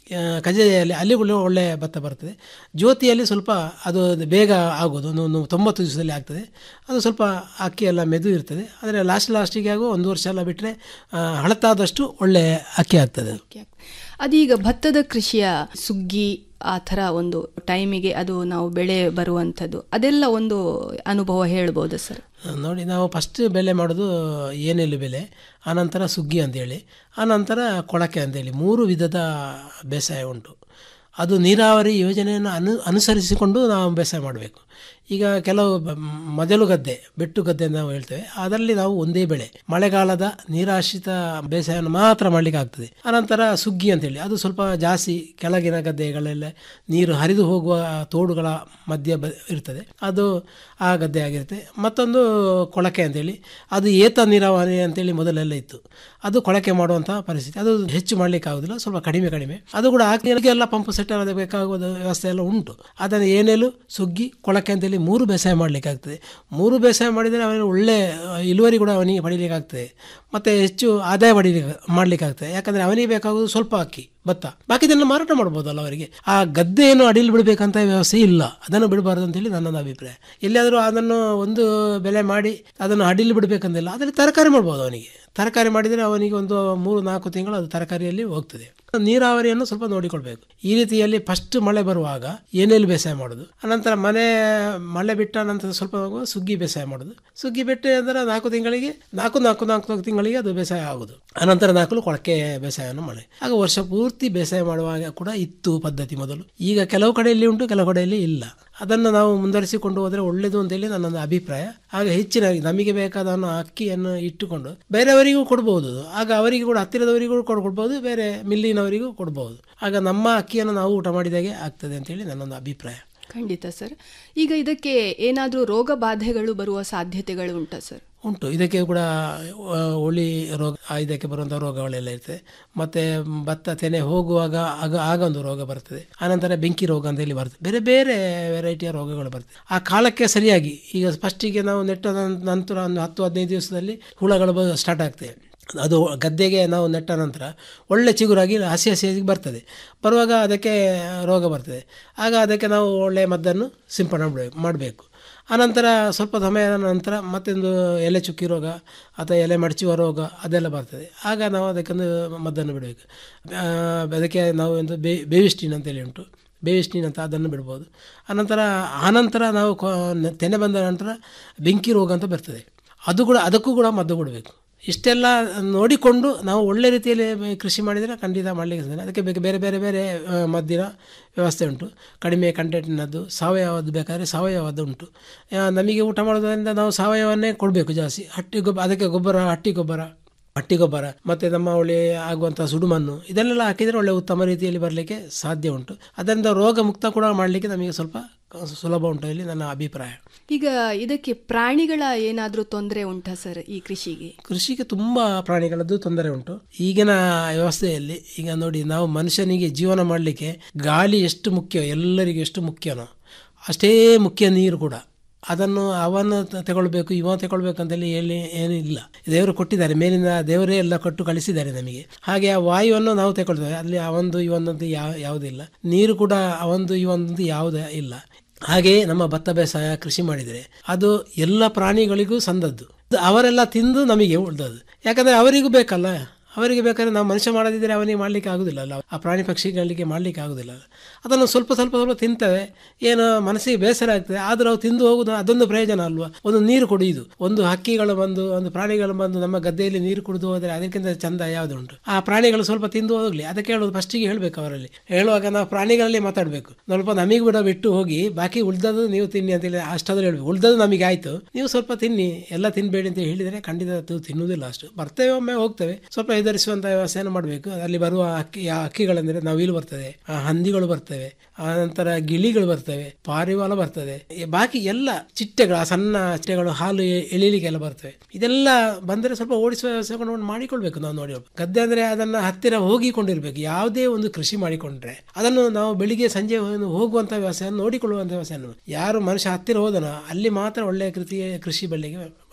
ಆ, ಕಜೆಯಲ್ಲಿ ಅಲ್ಲಿ ಕೂಡ ಒಳ್ಳೆ ಭತ್ತ ಬರ್ತದೆ ಜ್ಯೋತಿಯಲ್ಲಿ ಸ್ವಲ್ಪ ಅದು ಬೇಗ ಆಗೋದು ಒಂದು ಒಂದು ತೊಂಬತ್ತು ದಿವಸದಲ್ಲಿ ಆಗ್ತದೆ ಅದು ಸ್ವಲ್ಪ ಅಕ್ಕಿ ಎಲ್ಲ ಮೆದು ಇರ್ತದೆ ಆದರೆ ಲಾಸ್ಟ್ ಲಾಸ್ಟಿಗೆ ಆಗೋ ಒಂದು ವರ್ಷ ಎಲ್ಲ ಬಿಟ್ಟರೆ ಹಳತಾದಷ್ಟು ಒಳ್ಳೆ ಅಕ್ಕಿ ಆಗ್ತದೆ ಅದು.
ಅದೀಗ ಭತ್ತದ ಕೃಷಿಯ ಸುಗ್ಗಿ ಆ ಥರ ಒಂದು ಟೈಮಿಗೆ ಅದು ನಾವು ಬೆಳೆ ಬರುವಂಥದ್ದು ಅದೆಲ್ಲ ಒಂದು ಅನುಭವ ಹೇಳ್ಬೋದಾ ಸರ್
ನೋಡಿ ನಾವು ಫಸ್ಟ್ ಬೆಲೆ ಮಾಡೋದು ಏನೆಲ್ಲು ಬೆಲೆ ಆನಂತರ ಸುಗ್ಗಿ ಅಂತೇಳಿ ಆನಂತರ ಕೊಳಕೆ ಅಂತೇಳಿ ಮೂರು ವಿಧದ ಬೇಸಾಯ ಉಂಟು ಅದು ನೀರಾವರಿ ಯೋಜನೆಯನ್ನು ಅನು ಅನುಸರಿಸಿಕೊಂಡು ನಾವು ಬೇಸಾಯ ಮಾಡಬೇಕು ಈಗ ಕೆಲವು ಬ- ಮೊದಲು ಗದ್ದೆ ಬೆಟ್ಟು ಗದ್ದೆ ಅಂತ ನಾವು ಹೇಳ್ತೇವೆ ಅದರಲ್ಲಿ ನಾವು ಒಂದೇ ಬೆಳೆ ಮಳೆಗಾಲದ ನೀರಾಶ್ರಿತ ಬೇಸಾಯವನ್ನು ಮಾತ್ರ ಮಾಡಲಿಕ್ಕೆ ಆಗ್ತದೆ ಅನಂತರ ಸುಗ್ಗಿ ಅಂತೇಳಿ ಅದು ಸ್ವಲ್ಪ ಜಾಸ್ತಿ ಕೆಳಗಿನ ಗದ್ದೆಗಳೆಲ್ಲ ನೀರು ಹರಿದು ಹೋಗುವ ತೋಡುಗಳ ಮಧ್ಯ ಬ ಇರ್ತದೆ ಅದು ಆ ಗದ್ದೆ ಆಗಿರುತ್ತೆ ಮತ್ತೊಂದು ಕೊಳಕೆ ಅಂತೇಳಿ ಅದು ಏತ ನೀರಾವರಿ ಅಂತೇಳಿ ಮೊದಲೆಲ್ಲ ಇತ್ತು ಅದು ಕೊಳಕೆ ಮಾಡುವಂಥ ಪರಿಸ್ಥಿತಿ ಅದು ಹೆಚ್ಚು ಮಾಡಲಿಕ್ಕೆ ಆಗೋದಿಲ್ಲ ಸ್ವಲ್ಪ ಕಡಿಮೆ ಕಡಿಮೆ ಅದು ಕೂಡ ಎಲ್ಲ ಪಂಪ್ ಸೆಟ್ ಎಲ್ಲ ಬೇಕಾಗುವ ವ್ಯವಸ್ಥೆ ಎಲ್ಲ ಉಂಟು ಅದನ್ನು ಏನೇಲು ಸುಗ್ಗಿ ಕೊಳಕೆ ಅಂತೇಳಿ ಮೂರು ಬೇಸಾಯ ಮಾಡಲಿಕ್ಕೆ ಆಗ್ತದೆ ಮೂರು ಬೇಸಾಯ ಮಾಡಿದರೆ ಅವನಿಗೆ ಒಳ್ಳೆ ಇಳುವರಿ ಕೂಡ ಅವನಿಗೆ ಪಡೀಲಿಕ್ಕೆ ಆಗ್ತದೆ ಮತ್ತು ಹೆಚ್ಚು ಆದಾಯ ಪಡೀಲಿಕ್ಕೆ ಮಾಡಲಿಕ್ಕೆ ಆಗ್ತದೆ ಯಾಕಂದರೆ ಅವನಿಗೆ ಬೇಕಾಗೋದು ಸ್ವಲ್ಪ ಅಕ್ಕಿ ಭತ್ತ ಬಾಕಿದನ್ನು ಮಾರಾಟ ಮಾಡ್ಬೋದಲ್ಲ ಅವರಿಗೆ ಆ ಗದ್ದೆಯನ್ನು ಅಡಿಯಲ್ಲಿ ಬಿಡಬೇಕಂತ ವ್ಯವಸ್ಥೆ ಇಲ್ಲ ಅದನ್ನು ಬಿಡಬಾರ್ದು ಅಂತೇಳಿ ನನ್ನೊಂದು ಅಭಿಪ್ರಾಯ ಎಲ್ಲಿಯಾದರೂ ಅದನ್ನು ಒಂದು ಬೆಲೆ ಮಾಡಿ ಅದನ್ನು ಅಡಿಯಲ್ಲಿ ಬಿಡಬೇಕಂತಿಲ್ಲ ಅದರಲ್ಲಿ ತರಕಾರಿ ಮಾಡ್ಬೋದು ಅವನಿಗೆ ತರಕಾರಿ ಮಾಡಿದರೆ ಅವನಿಗೆ ಒಂದು ಮೂರು ನಾಲ್ಕು ತಿಂಗಳು ಅದು ತರಕಾರಿಯಲ್ಲಿ ಹೋಗ್ತದೆ ನೀರಾವರಿಯನ್ನು ಸ್ವಲ್ಪ ನೋಡಿಕೊಳ್ಬೇಕು ಈ ರೀತಿಯಲ್ಲಿ ಫಸ್ಟ್ ಮಳೆ ಬರುವಾಗ ಏನೇಲಿ ಬೇಸಾಯ ಮಾಡೋದು ಅನಂತರ ಮನೆ ಮಳೆ ಬಿಟ್ಟ ನಂತರ ಸ್ವಲ್ಪ ಹೋಗುವಾಗ ಸುಗ್ಗಿ ಬೇಸಾಯ ಮಾಡೋದು ಸುಗ್ಗಿ ಬಿಟ್ಟು ಅಂದರೆ ನಾಲ್ಕು ತಿಂಗಳಿಗೆ ನಾಲ್ಕು ನಾಲ್ಕು ನಾಲ್ಕು ನಾಲ್ಕು ತಿಂಗಳಿಗೆ ಅದು ಬೇಸಾಯ ಆಗೋದು ಅನಂತರ ನಾಲ್ಕು ಕೊಳಕೆ ಬೇಸಾಯವನ್ನು ಮಾಡಿ ಆಗ ವರ್ಷ ಪೂರ್ತಿ ಬೇಸಾಯ ಮಾಡುವಾಗ ಕೂಡ ಇತ್ತು ಪದ್ಧತಿ ಮೊದಲು ಈಗ ಕೆಲವು ಕಡೆಯಲ್ಲಿ ಉಂಟು ಕೆಲವು ಕಡೆಯಲ್ಲಿ ಇಲ್ಲ ಅದನ್ನು ನಾವು ಮುಂದುವರಿಸಿಕೊಂಡು ಹೋದರೆ ಒಳ್ಳೆಯದು ಅಂತೇಳಿ ನನ್ನೊಂದು ಅಭಿಪ್ರಾಯ ಆಗ ಹೆಚ್ಚಿನ ನಮಗೆ ಬೇಕಾದ ಅನ್ನೋ ಅಕ್ಕಿಯನ್ನು ಇಟ್ಟುಕೊಂಡು ಬೇರೆಯವರಿಗೂ ಕೊಡ್ಬೋದು ಆಗ ಅವರಿಗೆ ಕೂಡ ಹತ್ತಿರದವರಿಗೂ ಕೂಡ ಕೊಡ್ಬೋದು ಬೇರೆ ಮಿಲ್ಲಿನವರಿಗೂ ಕೊಡ್ಬೋದು ಆಗ ನಮ್ಮ ಅಕ್ಕಿಯನ್ನು ನಾವು ಊಟ ಮಾಡಿದಾಗೆ ಆಗ್ತದೆ ಅಂತೇಳಿ ನನ್ನೊಂದು ಅಭಿಪ್ರಾಯ
ಖಂಡಿತ ಸರ್ ಈಗ ಇದಕ್ಕೆ ಏನಾದರೂ ರೋಗ ಬಾಧೆಗಳು ಬರುವ ಸಾಧ್ಯತೆಗಳು ಉಂಟಾ ಸರ್
ಉಂಟು ಇದಕ್ಕೆ ಕೂಡ ಆ, ಒಳಿ ರೋಗ ಆ, ಇದಕ್ಕೆ ಬರುವಂಥ ರೋಗಗಳೆಲ್ಲ ಇರ್ತದೆ ಮತ್ತು ಭತ್ತ ತೆನೆ ಹೋಗುವಾಗ ಆಗ ಆಗ ಒಂದು ರೋಗ ಬರ್ತದೆ ಆನಂತರ ಬೆಂಕಿ ರೋಗ ಅಂತ ಹೇಳಿ ಬರ್ತದೆ ಬೇರೆ ಬೇರೆ ವೆರೈಟಿಯ ರೋಗಗಳು ಬರ್ತದೆ ಆ ಕಾಲಕ್ಕೆ ಸರಿಯಾಗಿ ಈಗ ಫಸ್ಟಿಗೆ ನಾವು ನೆಟ್ಟ ನಂ- ನಂತರ ಒಂದು ಹತ್ತು ಹದಿನೈದು ದಿವಸದಲ್ಲಿ ಹುಳಗಳು ಸ್ಟಾರ್ಟ್ ಆಗ್ತವೆ ಅದು ಗದ್ದೆಗೆ ನಾವು ನೆಟ್ಟ ನಂತರ ಒಳ್ಳೆ ಚಿಗುರಾಗಿ ಹಸಿ ಹಸಿಯಾಗಿ ಬರ್ತದೆ ಬರುವಾಗ ಅದಕ್ಕೆ ರೋಗ ಬರ್ತದೆ ಆಗ ಅದಕ್ಕೆ ನಾವು ಒಳ್ಳೆಯ ಮದ್ದನ್ನು ಸಿಂಪಡಣೆ ಮಾಡಬೇಕು ಮಾಡಬೇಕು ಆನಂತರ ಸ್ವಲ್ಪ ಸಮಯದ ನಂತರ ಮತ್ತೊಂದು ಎಲೆ ಚುಕ್ಕಿ ರೋಗ ಅಥವಾ ಎಲೆ ಮಡಚುವ ರೋಗ ಅದೆಲ್ಲ ಬರ್ತದೆ ಆಗ ನಾವು ಅದಕ್ಕೊಂದು ಮದ್ದನ್ನು ಬಿಡಬೇಕು ಆ, ಅದಕ್ಕೆ ನಾವು ಒಂದು ಬೇ ಬೇವಿಸ್ಟಿನ್ ಅಂತೇಳಿ ಉಂಟು ಬೇವಿಸ್ಟಿನ್ ಅಂತ ಅದನ್ನು ಬಿಡ್ಬೋದು ಆನಂತರ ಆನಂತರ ನಾವು ಕೊ- ತೆನೆ ಬಂದ ನಂತರ ಬೆಂಕಿ ರೋಗ ಅಂತ ಬರ್ತದೆ ಅದು ಕೂಡ ಅದಕ್ಕೂ ಕೂಡ ಮದ್ದು ಕೊಡಬೇಕು ಇಷ್ಟೆಲ್ಲ ನೋಡಿಕೊಂಡು ನಾವು ಒಳ್ಳೆ ರೀತಿಯಲ್ಲಿ ಕೃಷಿ ಮಾಡಿದರೆ ಖಂಡಿತ ಮಾಡಲಿಕ್ಕೆ ಸಾಧ್ಯ ಅದಕ್ಕೆ ಬೇಕು ಬೇರೆ ಬೇರೆ ಬೇರೆ ಆ, ಮದ್ದಿನ ವ್ಯವಸ್ಥೆ ಉಂಟು ಕಡಿಮೆ ಕಂಟೆಂಟಿನದ್ದು ಸಾವಯವದ್ದು ಬೇಕಾದರೆ ಸಾವಯವದ್ದು ಉಂಟು ಆ, ನಮಗೆ ಊಟ ಮಾಡೋದ್ರಿಂದ ನಾವು ಸಾವಯವನ್ನೇ ಕೊಡಬೇಕು ಜಾಸ್ತಿ ಹಟ್ಟಿ ಗೊಬ್ಬರ ಅದಕ್ಕೆ ಗೊಬ್ಬರ ಹಟ್ಟಿ ಗೊಬ್ಬರ ಹಟ್ಟಿ ಗೊಬ್ಬರ ಮತ್ತು ನಮ್ಮ ಒಳ್ಳೆ ಆಗುವಂಥ ಸುಡುಮಣ್ಣು ಇದನ್ನೆಲ್ಲ ಹಾಕಿದರೆ ಒಳ್ಳೆ ಉತ್ತಮ ರೀತಿಯಲ್ಲಿ ಬರಲಿಕ್ಕೆ ಸಾಧ್ಯ ಉಂಟು ಅದರಿಂದ ರೋಗ ಮುಕ್ತ ಕೂಡ ಮಾಡಲಿಕ್ಕೆ ನಮಗೆ ಸ್ವಲ್ಪ ಸುಲಭ ಉಂಟು ಇಲ್ಲಿ ನನ್ನ ಅಭಿಪ್ರಾಯ
ಈಗ ಇದಕ್ಕೆ ಪ್ರಾಣಿಗಳ ಏನಾದರೂ ತೊಂದರೆ ಉಂಟಾ ಸರ್ ಈ ಕೃಷಿಗೆ
ಕೃಷಿಗೆ ತುಂಬ ಪ್ರಾಣಿಗಳದ್ದು ತೊಂದರೆ ಉಂಟು ಈಗಿನ ವ್ಯವಸ್ಥೆಯಲ್ಲಿ ಈಗ ನೋಡಿ ನಾವು ಮನುಷ್ಯನಿಗೆ ಜೀವನ ಮಾಡಲಿಕ್ಕೆ ಗಾಳಿ ಎಷ್ಟು ಮುಖ್ಯ ಎಲ್ಲರಿಗೂ ಎಷ್ಟು ಮುಖ್ಯನೋ ಅಷ್ಟೇ ಮುಖ್ಯ ನೀರು ಕೂಡ ಅದನ್ನು ಅವನು ತ- ತಗೊಳ್ಬೇಕು ಇವ ತಗೊಳ್ಬೇಕು ಅಂತೇಳಿ ಹೇಳಿ ಏನೂ ಇಲ್ಲ ದೇವರು ಕೊಟ್ಟಿದ್ದಾರೆ ಮೇಲಿನ ದೇವರೇ ಎಲ್ಲ ಕೊಟ್ಟು ಕಳಿಸಿದ್ದಾರೆ ನಮಗೆ ಹಾಗೆ ಆ ವಾಯುವನ್ನು ನಾವು ತಗೊಳ್ತೇವೆ ಅಲ್ಲಿ ಅವಂದು ಇವೊಂದಂತೂ ಯಾವ ಯಾವುದಿಲ್ಲ ನೀರು ಕೂಡ ಅವಂದು ಇವೊಂದು ಯಾವುದೇ ಇಲ್ಲ ಹಾಗೆಯೇ ನಮ್ಮ ಭತ್ತ ಬೇಸಾಯ ಕೃಷಿ ಮಾಡಿದರೆ ಅದು ಎಲ್ಲ ಪ್ರಾಣಿಗಳಿಗೂ ಸಂದದ್ದು ಅದು ಅವರೆಲ್ಲ ತಿಂದು ನಮಗೆ ಉಳ್ದದ್ದು ಯಾಕಂದರೆ ಅವರಿಗೂ ಬೇಕಲ್ಲ ಅವರಿಗೆ ಬೇಕಾದ್ರೆ ನಾವು ಮನುಷ್ಯ ಮಾಡದಿದ್ದರೆ ಅವನಿಗೆ ಮಾಡಲಿಕ್ಕೆ ಆಗೋದಿಲ್ಲ ಅಲ್ಲ ಆ ಪ್ರಾಣಿ ಪಕ್ಷಿಗಳಿಗೆ ಮಾಡಲಿಕ್ಕೆ ಆಗೋದಿಲ್ಲ ಅದನ್ನು ಸ್ವಲ್ಪ ಸ್ವಲ್ಪ ಸ್ವಲ್ಪ ತಿಂತವೆ ಏನು ಮನಸ್ಸಿಗೆ ಬೇಸರ ಆಗ್ತದೆ ಆದರೂ ಅವು ತಿಂದು ಹೋಗುದು ಅದೊಂದು ಪ್ರಯೋಜನ ಅಲ್ವಾ ಒಂದು ನೀರು ಕುಡಿಯುದು ಒಂದು ಹಕ್ಕಿಗಳು ಬಂದು ಒಂದು ಪ್ರಾಣಿಗಳು ಬಂದು ನಮ್ಮ ಗದ್ದೆಯಲ್ಲಿ ನೀರು ಕುಡಿದು ಹೋದರೆ ಅದಕ್ಕಿಂತ ಚಂದ ಯಾವುದು ಉಂಟು ಆ ಪ್ರಾಣಿಗಳು ಸ್ವಲ್ಪ ತಿಂದು ಹೋಗಲಿ ಅದಕ್ಕೆ ಹೇಳೋದು ಫಸ್ಟಿಗೆ ಹೇಳಬೇಕು ಅವರಲ್ಲಿ ಹೇಳುವಾಗ ನಾವು ಪ್ರಾಣಿಗಳಲ್ಲಿ ಮಾತಾಡಬೇಕು ಸ್ವಲ್ಪ ನಮಗೆ ಬಿಡ ಬಿಟ್ಟು ಹೋಗಿ ಬಾಕಿ ಉಳ್ದದ್ದು ನೀವು ತಿನ್ನಿ ಅಂತೇಳಿ ಅಷ್ಟಾದ್ರೂ ಹೇಳ್ಬೇಕು ಉಳ್ದದ್ದು ನಮಗೆ ಆಯ್ತು ನೀವು ಸ್ವಲ್ಪ ತಿನ್ನಿ ಎಲ್ಲ ತಿನ್ಬೇಡಿ ಅಂತ ಹೇಳಿದರೆ ಖಂಡಿತ ಅದು ತಿನ್ನುವುದಿಲ್ಲ ಅಷ್ಟು ಬರ್ತೇವೆ ಒಮ್ಮೆ ಹೋಗ್ತೇವೆ ಸ್ವಲ್ಪ ಎದುರಿಸುವಂಥ ವ್ಯವಸ್ಥೆಯನ್ನು ಮಾಡಬೇಕು ಅಲ್ಲಿ ಬರುವ ಅಕ್ಕಿ ಆ ಅಕ್ಕಿಗಳೆಂದರೆ ನವಿಲು ಬರ್ತದೆ ಆ ಹಂದಿಗಳು ಬರ್ತವೆ ಆ ನಂತರ ಗಿಳಿಗಳು ಬರ್ತವೆ ಪಾರಿವಾಳ ಬರ್ತದೆ ಈ ಬಾಕಿ ಎಲ್ಲ ಚಿಟ್ಟೆಗಳು ಆ ಸಣ್ಣ ಚಿಟ್ಟೆಗಳು ಹಾಲು ಎ- ಎಳೀಲಿಕ್ಕೆಲ್ಲ ಬರ್ತವೆ ಇದೆಲ್ಲ ಬಂದರೆ ಸ್ವಲ್ಪ ಓಡಿಸುವ ವ್ಯವಸ್ಥೆಗಳನ್ನು ಮಾಡಿಕೊಳ್ಬೇಕು ನಾವು ನೋಡಿ ಗದ್ದೆ ಅಂದರೆ ಅದನ್ನು ಹತ್ತಿರ ಹೋಗಿಕೊಂಡಿರ್ಬೇಕು ಯಾವುದೇ ಒಂದು ಕೃಷಿ ಮಾಡಿಕೊಂಡ್ರೆ ಅದನ್ನು ನಾವು ಬೆಳಿಗ್ಗೆ ಸಂಜೆ ಒಂದು ಹೋಗುವಂಥ ವ್ಯವಸ್ಥೆಯನ್ನು ನೋಡಿಕೊಳ್ಳುವಂಥ ವ್ಯವಸ್ಥೆಯನ್ನು ಯಾರು ಮನುಷ್ಯ ಹತ್ತಿರ ಹೋದನೋ ಅಲ್ಲಿ ಮಾತ್ರ ಒಳ್ಳೆಯ ಕೃತಿ ಕೃಷಿ ಬೆಳೆಗೆ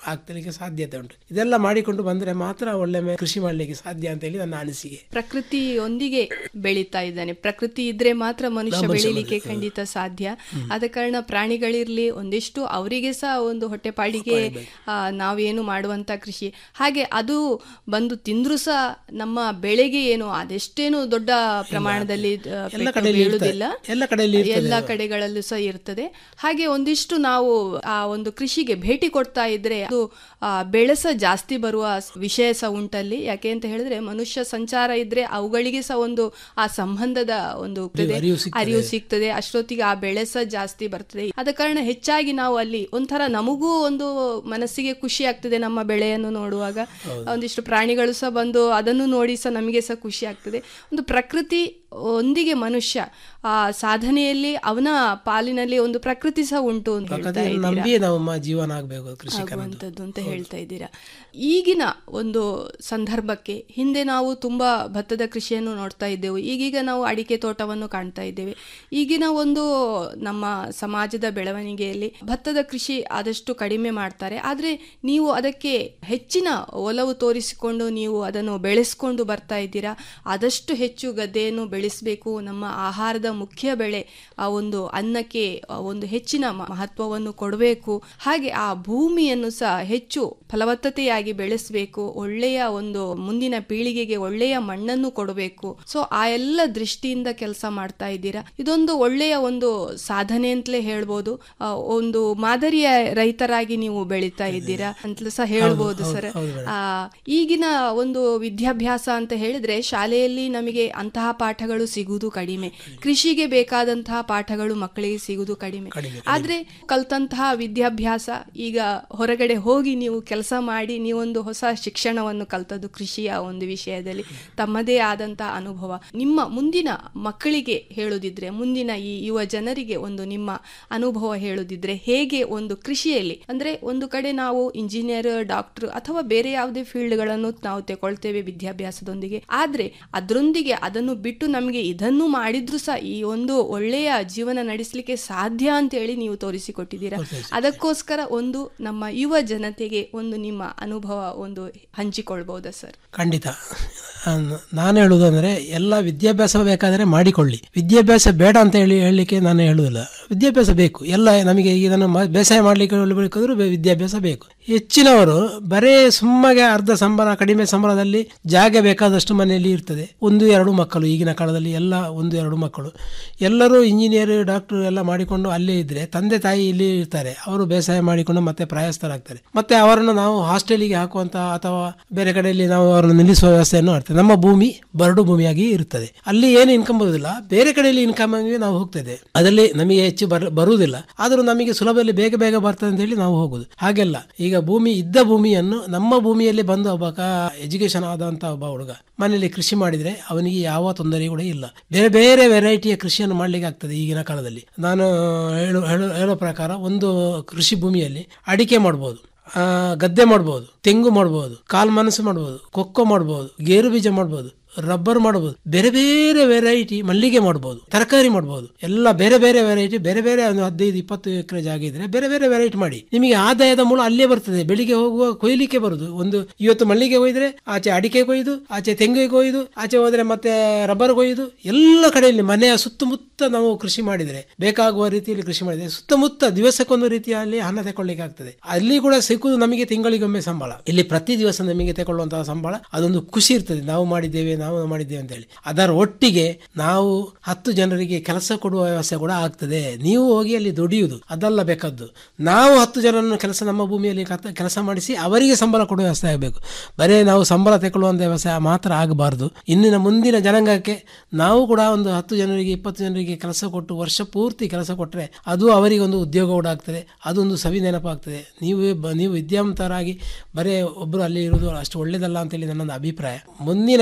ಆಗ್ತಲಿಕ್ಕೆ ಸಾಧ್ಯತೆ ಉಂಟು ಇದೆಲ್ಲ ಮಾಡಿಕೊಂಡು ಬಂದ್ರೆ ಮಾತ್ರ ಒಳ್ಳೆ ಮೇ- ಕೃಷಿ ಮಾಡಲಿಕ್ಕೆ ಸಾಧ್ಯ ಅಂತ ಹೇಳಿ ನನ್ನ ಅನಿಸಿಕೆ
ಪ್ರಕೃತಿಯೊಂದಿಗೆ ಬೆಳೀತಾ ಇದ್ದಾನೆ ಪ್ರಕೃತಿ ಇದ್ರೆ ಮಾತ್ರ ಮನುಷ್ಯ
ಮನುಷ್ಯ
ಬೆಳೀಲಿಕ್ಕೆ
ಬದುಕು.
ಖಂಡಿತ ಸಾಧ್ಯ ಆದ ಕಾರಣ ಪ್ರಾಣಿಗಳಿರ್ಲಿ ಒಂದಿಷ್ಟು ಅವರಿಗೆ ಸಹ ಒಂದು ಹೊಟ್ಟೆಪಾಡಿಗೆ ಆ, ನಾವೇನು ಮಾಡುವಂತ ಕೃಷಿ ಹಾಗೆ ಅದು ಬಂದು ತಿಂದ್ರು ಸಹ ನಮ್ಮ ಬೆಳೆಗೆ ಏನು ಅದೆಷ್ಟೇನು ದೊಡ್ಡ ಪ್ರಮಾಣದಲ್ಲಿ ಆ,
ಎಲ್ಲ
ಪೆಟ್ಟು
ಕಡೆಯಲ್ಲಿ ಇರ್ತದೆ.
ಬೀಳುವುದಿಲ್ಲ
ಎಲ್ಲ ಕಡೆಯಲ್ಲಿ ಇರ್ತದೆ
ಎಲ್ಲ
ಅದು.
ಕಡೆಗಳಲ್ಲೂ ಸಹ ಇರ್ತದೆ ಹಾಗೆ ಒಂದಿಷ್ಟು ನಾವು ಆ ಒಂದು ಕೃಷಿಗೆ ಭೇಟಿ ಕೊಡ್ತಾ ಇದ್ರೆ ಅದು ಆ, ಬೆಳೆ ಸಹ ಜಾಸ್ತಿ ಬರುವ ಸ್- ವಿಷಯ ಸಹ ಉಂಟಲ್ಲಿ ಯಾಕೆ ಅಂತ ಹೇಳಿದ್ರೆ ಮನುಷ್ಯ ಸಂಚಾರ ಇದ್ರೆ ಅವುಗಳಿಗೆ ಸಹ ಒಂದು ಆ ಸಂಬಂಧದ ಒಂದು ಇರ್ತದೆ.
ಅರಿವು ಸಿಗ್ತದೆ.
ಅರಿವು ಸಿಗ್ತದೆ ಅಷ್ಟೊತ್ತಿಗೆ ಆ ಬೆಳೆ ಸಹ ಜಾಸ್ತಿ ಬರ್ತದೆ ಆದ ಕಾರಣ ಹೆಚ್ಚಾಗಿ ನಾವು ಅಲ್ಲಿ ಒಂಥರ ನಮಗೂ ಒಂದು ಮನಸ್ಸಿಗೆ ಖುಷಿ ಆಗ್ತದೆ ನಮ್ಮ ಬೆಳೆಯನ್ನು ನೋಡುವಾಗ ಒಂದಿಷ್ಟು ಪ್ರಾಣಿಗಳು ಸಹ ಬಂದು ಅದನ್ನು ನೋಡಿ ಸಹ ನಮಗೆ ಸಹ ಖುಷಿ ಆಗ್ತದೆ ಒಂದು ಪ್ರಕೃತಿ ಒಂದಿಗೆ ಮನುಷ್ಯ ಆ ಸಾಧನೆಯಲ್ಲಿ ಅವನ ಪಾಲಿನಲ್ಲಿ ಒಂದು ಪ್ರಕೃತಿ ಸಹ ಉಂಟು ಅಂತ ಹೇಳ್ತಾ
ಪ್ರಕೃತಿಯನ್ನು
ಇದ್ದೀರಾ.
ನಂಬಿಯೇ ನಾವು ಮ- ಜೀವನ ಆಗಬೇಕು ಕೃಷಿಕನದ್ದು
ಆಗುವಂಥದ್ದು ಅಂತ ಹೇಳ್ತಾ ಇದ್ದೀರಾ ಈಗಿನ ಒಂದು ಸಂದರ್ಭಕ್ಕೆ ಹಿಂದೆ ನಾವು ತುಂಬಾ ಭತ್ತದ ಕೃಷಿಯನ್ನು ನೋಡ್ತಾ ಇದ್ದೆವು ಈಗೀಗ ನಾವು ಅಡಿಕೆ ತೋಟವನ್ನು ಕಾಣ್ತಾ ಇದ್ದೇವೆ ಈಗಿನ ಒಂದು ನಮ್ಮ ಸಮಾಜದ ಬೆಳವಣಿಗೆಯಲ್ಲಿ ಭತ್ತದ ಕೃಷಿ ಆದಷ್ಟು ಕಡಿಮೆ ಮಾಡ್ತಾರೆ ಆದರೆ ನೀವು ಅದಕ್ಕೆ ಹೆಚ್ಚಿನ ಒಲವು ತೋರಿಸಿಕೊಂಡು ನೀವು ಅದನ್ನು ಬೆಳೆಸ್ಕೊಂಡು ಬರ್ತಾ ಇದ್ದೀರಾ ಆದಷ್ಟು ಹೆಚ್ಚು ಗದ್ದೆಯನ್ನು ಬೆಳೆಸಬೇಕು ನಮ್ಮ ಆಹಾರದ ಮುಖ್ಯ ಬೆಳೆ ಆ ಒಂದು ಅನ್ನಕ್ಕೆ ಆ ಒಂದು ಹೆಚ್ಚಿನ ಮ- ಮಹತ್ವವನ್ನು ಕೊಡಬೇಕು ಹಾಗೆ ಆ ಭೂಮಿಯನ್ನು ಸಹ ಹೆಚ್ಚು ಫಲವತ್ತತೆಯಾಗಿ ಬೆಳೆಸಬೇಕು ಒಳ್ಳೆಯ ಒಂದು ಮುಂದಿನ ಪೀಳಿಗೆಗೆ ಒಳ್ಳೆಯ ಮಣ್ಣನ್ನು ಕೊಡಬೇಕು ಸೊ ಆ ಎಲ್ಲ ದೃಷ್ಟಿಯಿಂದ ಕೆಲಸ ಮಾಡ್ತಾ ಇದ್ದೀರಾ ಇದೊಂದು ಒಳ್ಳೆಯ ಒಂದು ಸಾಧನೆ ಅಂತಲೇ ಹೇಳ್ಬೋದು ಆ, ಒಂದು ಮಾದರಿಯ ರೈತರಾಗಿ ನೀವು ಬೆಳೀತಾ ಇದ್ದೀರಾ ಅಂತಲೂ ಸಹ ಹೇಳ್ಬೋದು
ಹೌದು,
ಸರ್
ಹೌದು ಮೇಡಮ್.
ಆ, ಈಗಿನ ಒಂದು ವಿದ್ಯಾಭ್ಯಾಸ ಅಂತ ಹೇಳಿದ್ರೆ ಶಾಲೆಯಲ್ಲಿ ನಮಗೆ ಅಂತಹ ಪಾಠಗಳು ಸಿಗುವುದು ಕಡಿಮೆ ಕೃಷಿಗೆ ಬೇಕಾದಂತಹ ಪಾಠಗಳು ಮಕ್ಕಳಿಗೆ ಸಿಗುವುದು ಕಡಿಮೆ ಆದ್ರೆ ಕಲ್ತಂತಹ ವಿದ್ಯಾಭ್ಯಾಸ ಈಗ ಹೊರಗಡೆ ಹೋಗಿ ನೀವು ಕೆಲಸ ಮಾಡಿ ನೀವೊಂದು ಹೊಸ ಶಿಕ್ಷಣವನ್ನು ಕಲ್ತದ್ದು ಕೃಷಿಯ ಒಂದು ವಿಷಯದಲ್ಲಿ ತಮ್ಮದೇ ಆದಂತಹ ಅನುಭವ ನಿಮ್ಮ ಮುಂದಿನ ಮಕ್ಕಳಿಗೆ ಹೇಳುದಿದ್ರೆ ಮುಂದಿನ ಈ ಯುವ ಜನರಿಗೆ ಒಂದು ನಿಮ್ಮ ಅನುಭವ ಹೇಳುದಿದ್ರೆ ಹೇಗೆ ಒಂದು ಕೃಷಿಯಲ್ಲಿ ಅಂದ್ರೆ ಒಂದು ಕಡೆ ನಾವು ಇಂಜಿನಿಯರ್ ಡಾಕ್ಟರ್ ಅಥವಾ ಬೇರೆ ಯಾವುದೇ ಫೀಲ್ಡ್ಗಳನ್ನು ನಾವು ತಗೊಳ್ತೇವೆ ವಿದ್ಯಾಭ್ಯಾಸದೊಂದಿಗೆ ಆದ್ರೆ ಅದರೊಂದಿಗೆ ಅದನ್ನು ಬಿಟ್ಟು ನಮಗೆ ಇದನ್ನು ಮಾಡಿದ್ರು ಸಹ ಈ ಒಂದು ಒಳ್ಳೆಯ ಜೀವನ ನಡೆಸಲಿಕ್ಕೆ ಸಾಧ್ಯ ಅಂತ ಹೇಳಿ ನೀವು ತೋರಿಸಿಕೊಟ್ಟಿದ್ದೀರಾ ಅದಕ್ಕೋಸ್ಕರ ಒಂದು ನಮ್ಮ ಯುವ ಜನತೆಗೆ ಒಂದು ನಿಮ್ಮ ಅನುಭವ ಒಂದು ಹಂಚಿಕೊಳ್ಬಹುದಾ ಸರ್
ಖಂಡಿತ ಅನ್- ನಾನು ಹೇಳುವುದು ಅಂದರೆ ಎಲ್ಲ ವಿದ್ಯಾಭ್ಯಾಸ ಬೇಕಾದರೆ ಮಾಡಿಕೊಳ್ಳಿ ವಿದ್ಯಾಭ್ಯಾಸ ಬೇಡ ಅಂತ ಹೇಳಿ ಹೇಳಲಿಕ್ಕೆ ನಾನು ಹೇಳುವುದಿಲ್ಲ ವಿದ್ಯಾಭ್ಯಾಸ ಬೇಕು ಎಲ್ಲ ನಮಗೆ ಇದನ್ನು ಮ- ಬೇಸಾಯ ಮಾಡಲಿಕ್ಕೆ ಬೇಕಾದರೂ ವಿದ್ಯಾಭ್ಯಾಸ ಬೇಕು ಹೆಚ್ಚಿನವರು ಬರೇ ಸುಮ್ಮಗೆ ಅರ್ಧ ಸಂಬಳ ಕಡಿಮೆ ಸಂಬಳದಲ್ಲಿ ಜಾಗ ಬೇಕಾದಷ್ಟು ಮನೆಯಲ್ಲಿ ಇರ್ತದೆ ಒಂದು ಎರಡು ಮಕ್ಕಳು ಈಗಿನ ಕಾಲದಲ್ಲಿ ಎಲ್ಲ ಒಂದು ಎರಡು ಮಕ್ಕಳು ಎಲ್ಲರೂ ಇಂಜಿನಿಯರ್ ಡಾಕ್ಟರ್ ಎಲ್ಲ ಮಾಡಿಕೊಂಡು ಅಲ್ಲೇ ಇದ್ರೆ ತಂದೆ ತಾಯಿ ಇಲ್ಲಿ ಇರ್ತಾರೆ ಅವರು ಬೇಸಾಯ ಮಾಡಿಕೊಂಡು ಮತ್ತೆ ಪ್ರಾಯಸ್ಥರಾಗ್ತಾರೆ ಮತ್ತೆ ಅವರನ್ನು ನಾವು ಹಾಸ್ಟೆಲಿಗೆ ಹಾಕುವಂತ ಅಥವಾ ಬೇರೆ ಕಡೆಯಲ್ಲಿ ನಾವು ಅವರನ್ನು ನಿಲ್ಲಿಸುವ ವ್ಯವಸ್ಥೆಯನ್ನು ಮಾಡ್ತೇವೆ ನಮ್ಮ ಭೂಮಿ ಬರಡು ಭೂಮಿಯಾಗಿ ಇರುತ್ತದೆ ಅಲ್ಲಿ ಏನು ಇನ್ಕಮ್ ಬರುವುದಿಲ್ಲ ಬೇರೆ ಕಡೆಯಲ್ಲಿ ಇನ್ಕಮ್ ಆಗಿ ನಾವು ಹೋಗ್ತೇವೆ ಅದರಲ್ಲಿ ನಮಗೆ ಹೆಚ್ಚು ಬರ ಬರುವುದಿಲ್ಲ ಆದರೂ ನಮಗೆ ಸುಲಭದಲ್ಲಿ ಬೇಗ ಬೇಗ ಬರ್ತದೆ ಅಂತ ಹೇಳಿ ನಾವು ಹೋಗುದು ಹಾಗೆಲ್ಲ ಈಗ ಭೂಮಿ ಇದ್ದ ಭೂಮಿಯನ್ನು ನಮ್ಮ ಭೂಮಿಯಲ್ಲಿ ಬಂದು ಒಬ್ಬ ಎಜುಕೇಶನ್ ಆದಂತ ಒಬ್ಬ ಹುಡುಗ ಮನೆಯಲ್ಲಿ ಕೃಷಿ ಮಾಡಿದ್ರೆ ಅವನಿಗೆ ಯಾವ ತೊಂದರೆ ಕೂಡ ಇಲ್ಲ ಬೇರೆ ಬೇರೆ ವೆರೈಟಿಯ ಕೃಷಿಯನ್ನು ಮಾಡ್ಲಿಕ್ಕೆ ಆಗ್ತದೆ ಈಗಿನ ಕಾಲದಲ್ಲಿ ನಾನು ಹೇಳು ಹೇಳು ಹೇಳೋ ಪ್ರಕಾರ ಒಂದು ಕೃಷಿ ಭೂಮಿಯಲ್ಲಿ ಅಡಿಕೆ ಮಾಡ್ಬೋದು ಆ, ಗದ್ದೆ ಮಾಡ್ಬೋದು ತೆಂಗು ಮಾಡ್ಬೋದು ಕಾಲ್ ಮನಸ್ಸು ಮಾಡ್ಬೋದು ಕೊಕ್ಕೋ ಮಾಡ್ಬೋದು ಗೇರು ಬೀಜ ಮಾಡ್ಬೋದು ರಬ್ಬರ್ ಮಾಡ್ಬೋದು ಬೇರೆ ಬೇರೆ ವೆರೈಟಿ ಮಲ್ಲಿಗೆ ಮಾಡ್ಬೋದು ತರಕಾರಿ ಮಾಡ್ಬೋದು ಎಲ್ಲ ಬೇರೆ ಬೇರೆ ವೆರೈಟಿ ಬೇರೆ ಬೇರೆ ಒಂದು ಹದಿನೈದು ಇಪ್ಪತ್ತು ಎಕರೆ ಜಾಗ ಇದ್ರೆ ಬೇರೆ ಬೇರೆ ವೆರೈಟಿ ಮಾಡಿ ನಿಮಗೆ ಆದಾಯದ ಮೂಲ ಅಲ್ಲೇ ಬರ್ತದೆ ಬೆಳಿಗ್ಗೆ ಹೋಗುವ ಕೊಯ್ಲಿಕ್ಕೆ ಬರುದು ಒಂದು ಇವತ್ತು ಮಲ್ಲಿಗೆ ಕೊಯ್ದ್ರೆ ಆಚೆ ಅಡಿಕೆ ಕೊಯ್ದು ಆಚೆ ತೆಂಗಿಗೆ ಕೊಯ್ದು ಆಚೆ ಹೋದ್ರೆ ಮತ್ತೆ ರಬ್ಬರ್ ಕೊಯ್ದು ಎಲ್ಲ ಕಡೆಯಲ್ಲಿ ಮನೆಯ ಸುತ್ತಮುತ್ತ ನಾವು ಕೃಷಿ ಮಾಡಿದ್ರೆ ಬೇಕಾಗುವ ರೀತಿಯಲ್ಲಿ ಕೃಷಿ ಮಾಡಿದ್ರೆ ಸುತ್ತಮುತ್ತ ದಿವಸಕ್ಕೊಂದು ರೀತಿಯಲ್ಲಿ ಹಣ ತಗೊಳ್ಳಿಕ್ಕೆ ಆಗ್ತದೆ ಅಲ್ಲಿ ಕೂಡ ಸಿಕ್ಕುದು ನಮಗೆ ತಿಂಗಳಿಗೊಮ್ಮೆ ಸಂಬಳ ಇಲ್ಲಿ ಪ್ರತಿ ದಿವಸ ನಮಗೆ ತಗೊಳ್ಳುವಂತಹ ಸಂಬಳ ಅದೊಂದು ಖುಷಿ ಇರ್ತದೆ ನಾವು ಮಾಡಿದ್ದೇವೆ ನಾವು ಮಾಡಿದ್ದೇವೆ ಅಂತ ಹೇಳಿ ಅದರ ಒಟ್ಟಿಗೆ ನಾವು ಹತ್ತು ಜನರಿಗೆ ಕೆಲಸ ಕೊಡುವ ವ್ಯವಸ್ಥೆ ಕೂಡ ಆಗ್ತದೆ ನೀವು ಹೋಗಿ ಅಲ್ಲಿ ದುಡಿಯುವುದು ಅದಲ್ಲ ಬೇಕಾದ್ದು ನಾವು ಹತ್ತು ಜನರನ್ನು ಕೆಲಸ ನಮ್ಮ ಭೂಮಿಯಲ್ಲಿ ಕತ- ಕೆಲಸ ಮಾಡಿಸಿ ಅವರಿಗೆ ಸಂಬಳ ಕೊಡುವ ವ್ಯವಸ್ಥೆ ಆಗಬೇಕು ಬರೇ ನಾವು ಸಂಬಳ ತಗೊಳ್ಳುವಂಥ ವ್ಯವಸ್ಥೆ ಮಾತ್ರ ಆಗಬಾರ್ದು ಇಂದಿನ ಮುಂದಿನ ಜನಾಂಗಕ್ಕೆ ನಾವು ಕೂಡ ಒಂದು ಹತ್ತು ಜನರಿಗೆ ಇಪ್ಪತ್ತು ಜನರಿಗೆ ಕೆಲಸ ಕೊಟ್ಟು ವರ್ಷ ಪೂರ್ತಿ ಕೆಲಸ ಕೊಟ್ಟರೆ ಅದು ಅವರಿಗೆ ಒಂದು ಉದ್ಯೋಗ ಕೂಡ ಆಗ್ತದೆ ಅದೊಂದು ಸವಿ ನೆನಪಾಗ್ತದೆ ನೀವು ಬ- ನೀವು ವಿದ್ಯಾವಂತರಾಗಿ ಬರೇ ಒಬ್ಬರು ಅಲ್ಲಿ ಇರುವುದು ಅಷ್ಟು ಒಳ್ಳೇದಲ್ಲ ಅಂತೇಳಿ ನನ್ನೊಂದು ಅಭಿಪ್ರಾಯ ಮುಂದಿನ ಪೀಳಿಗೆಗೆ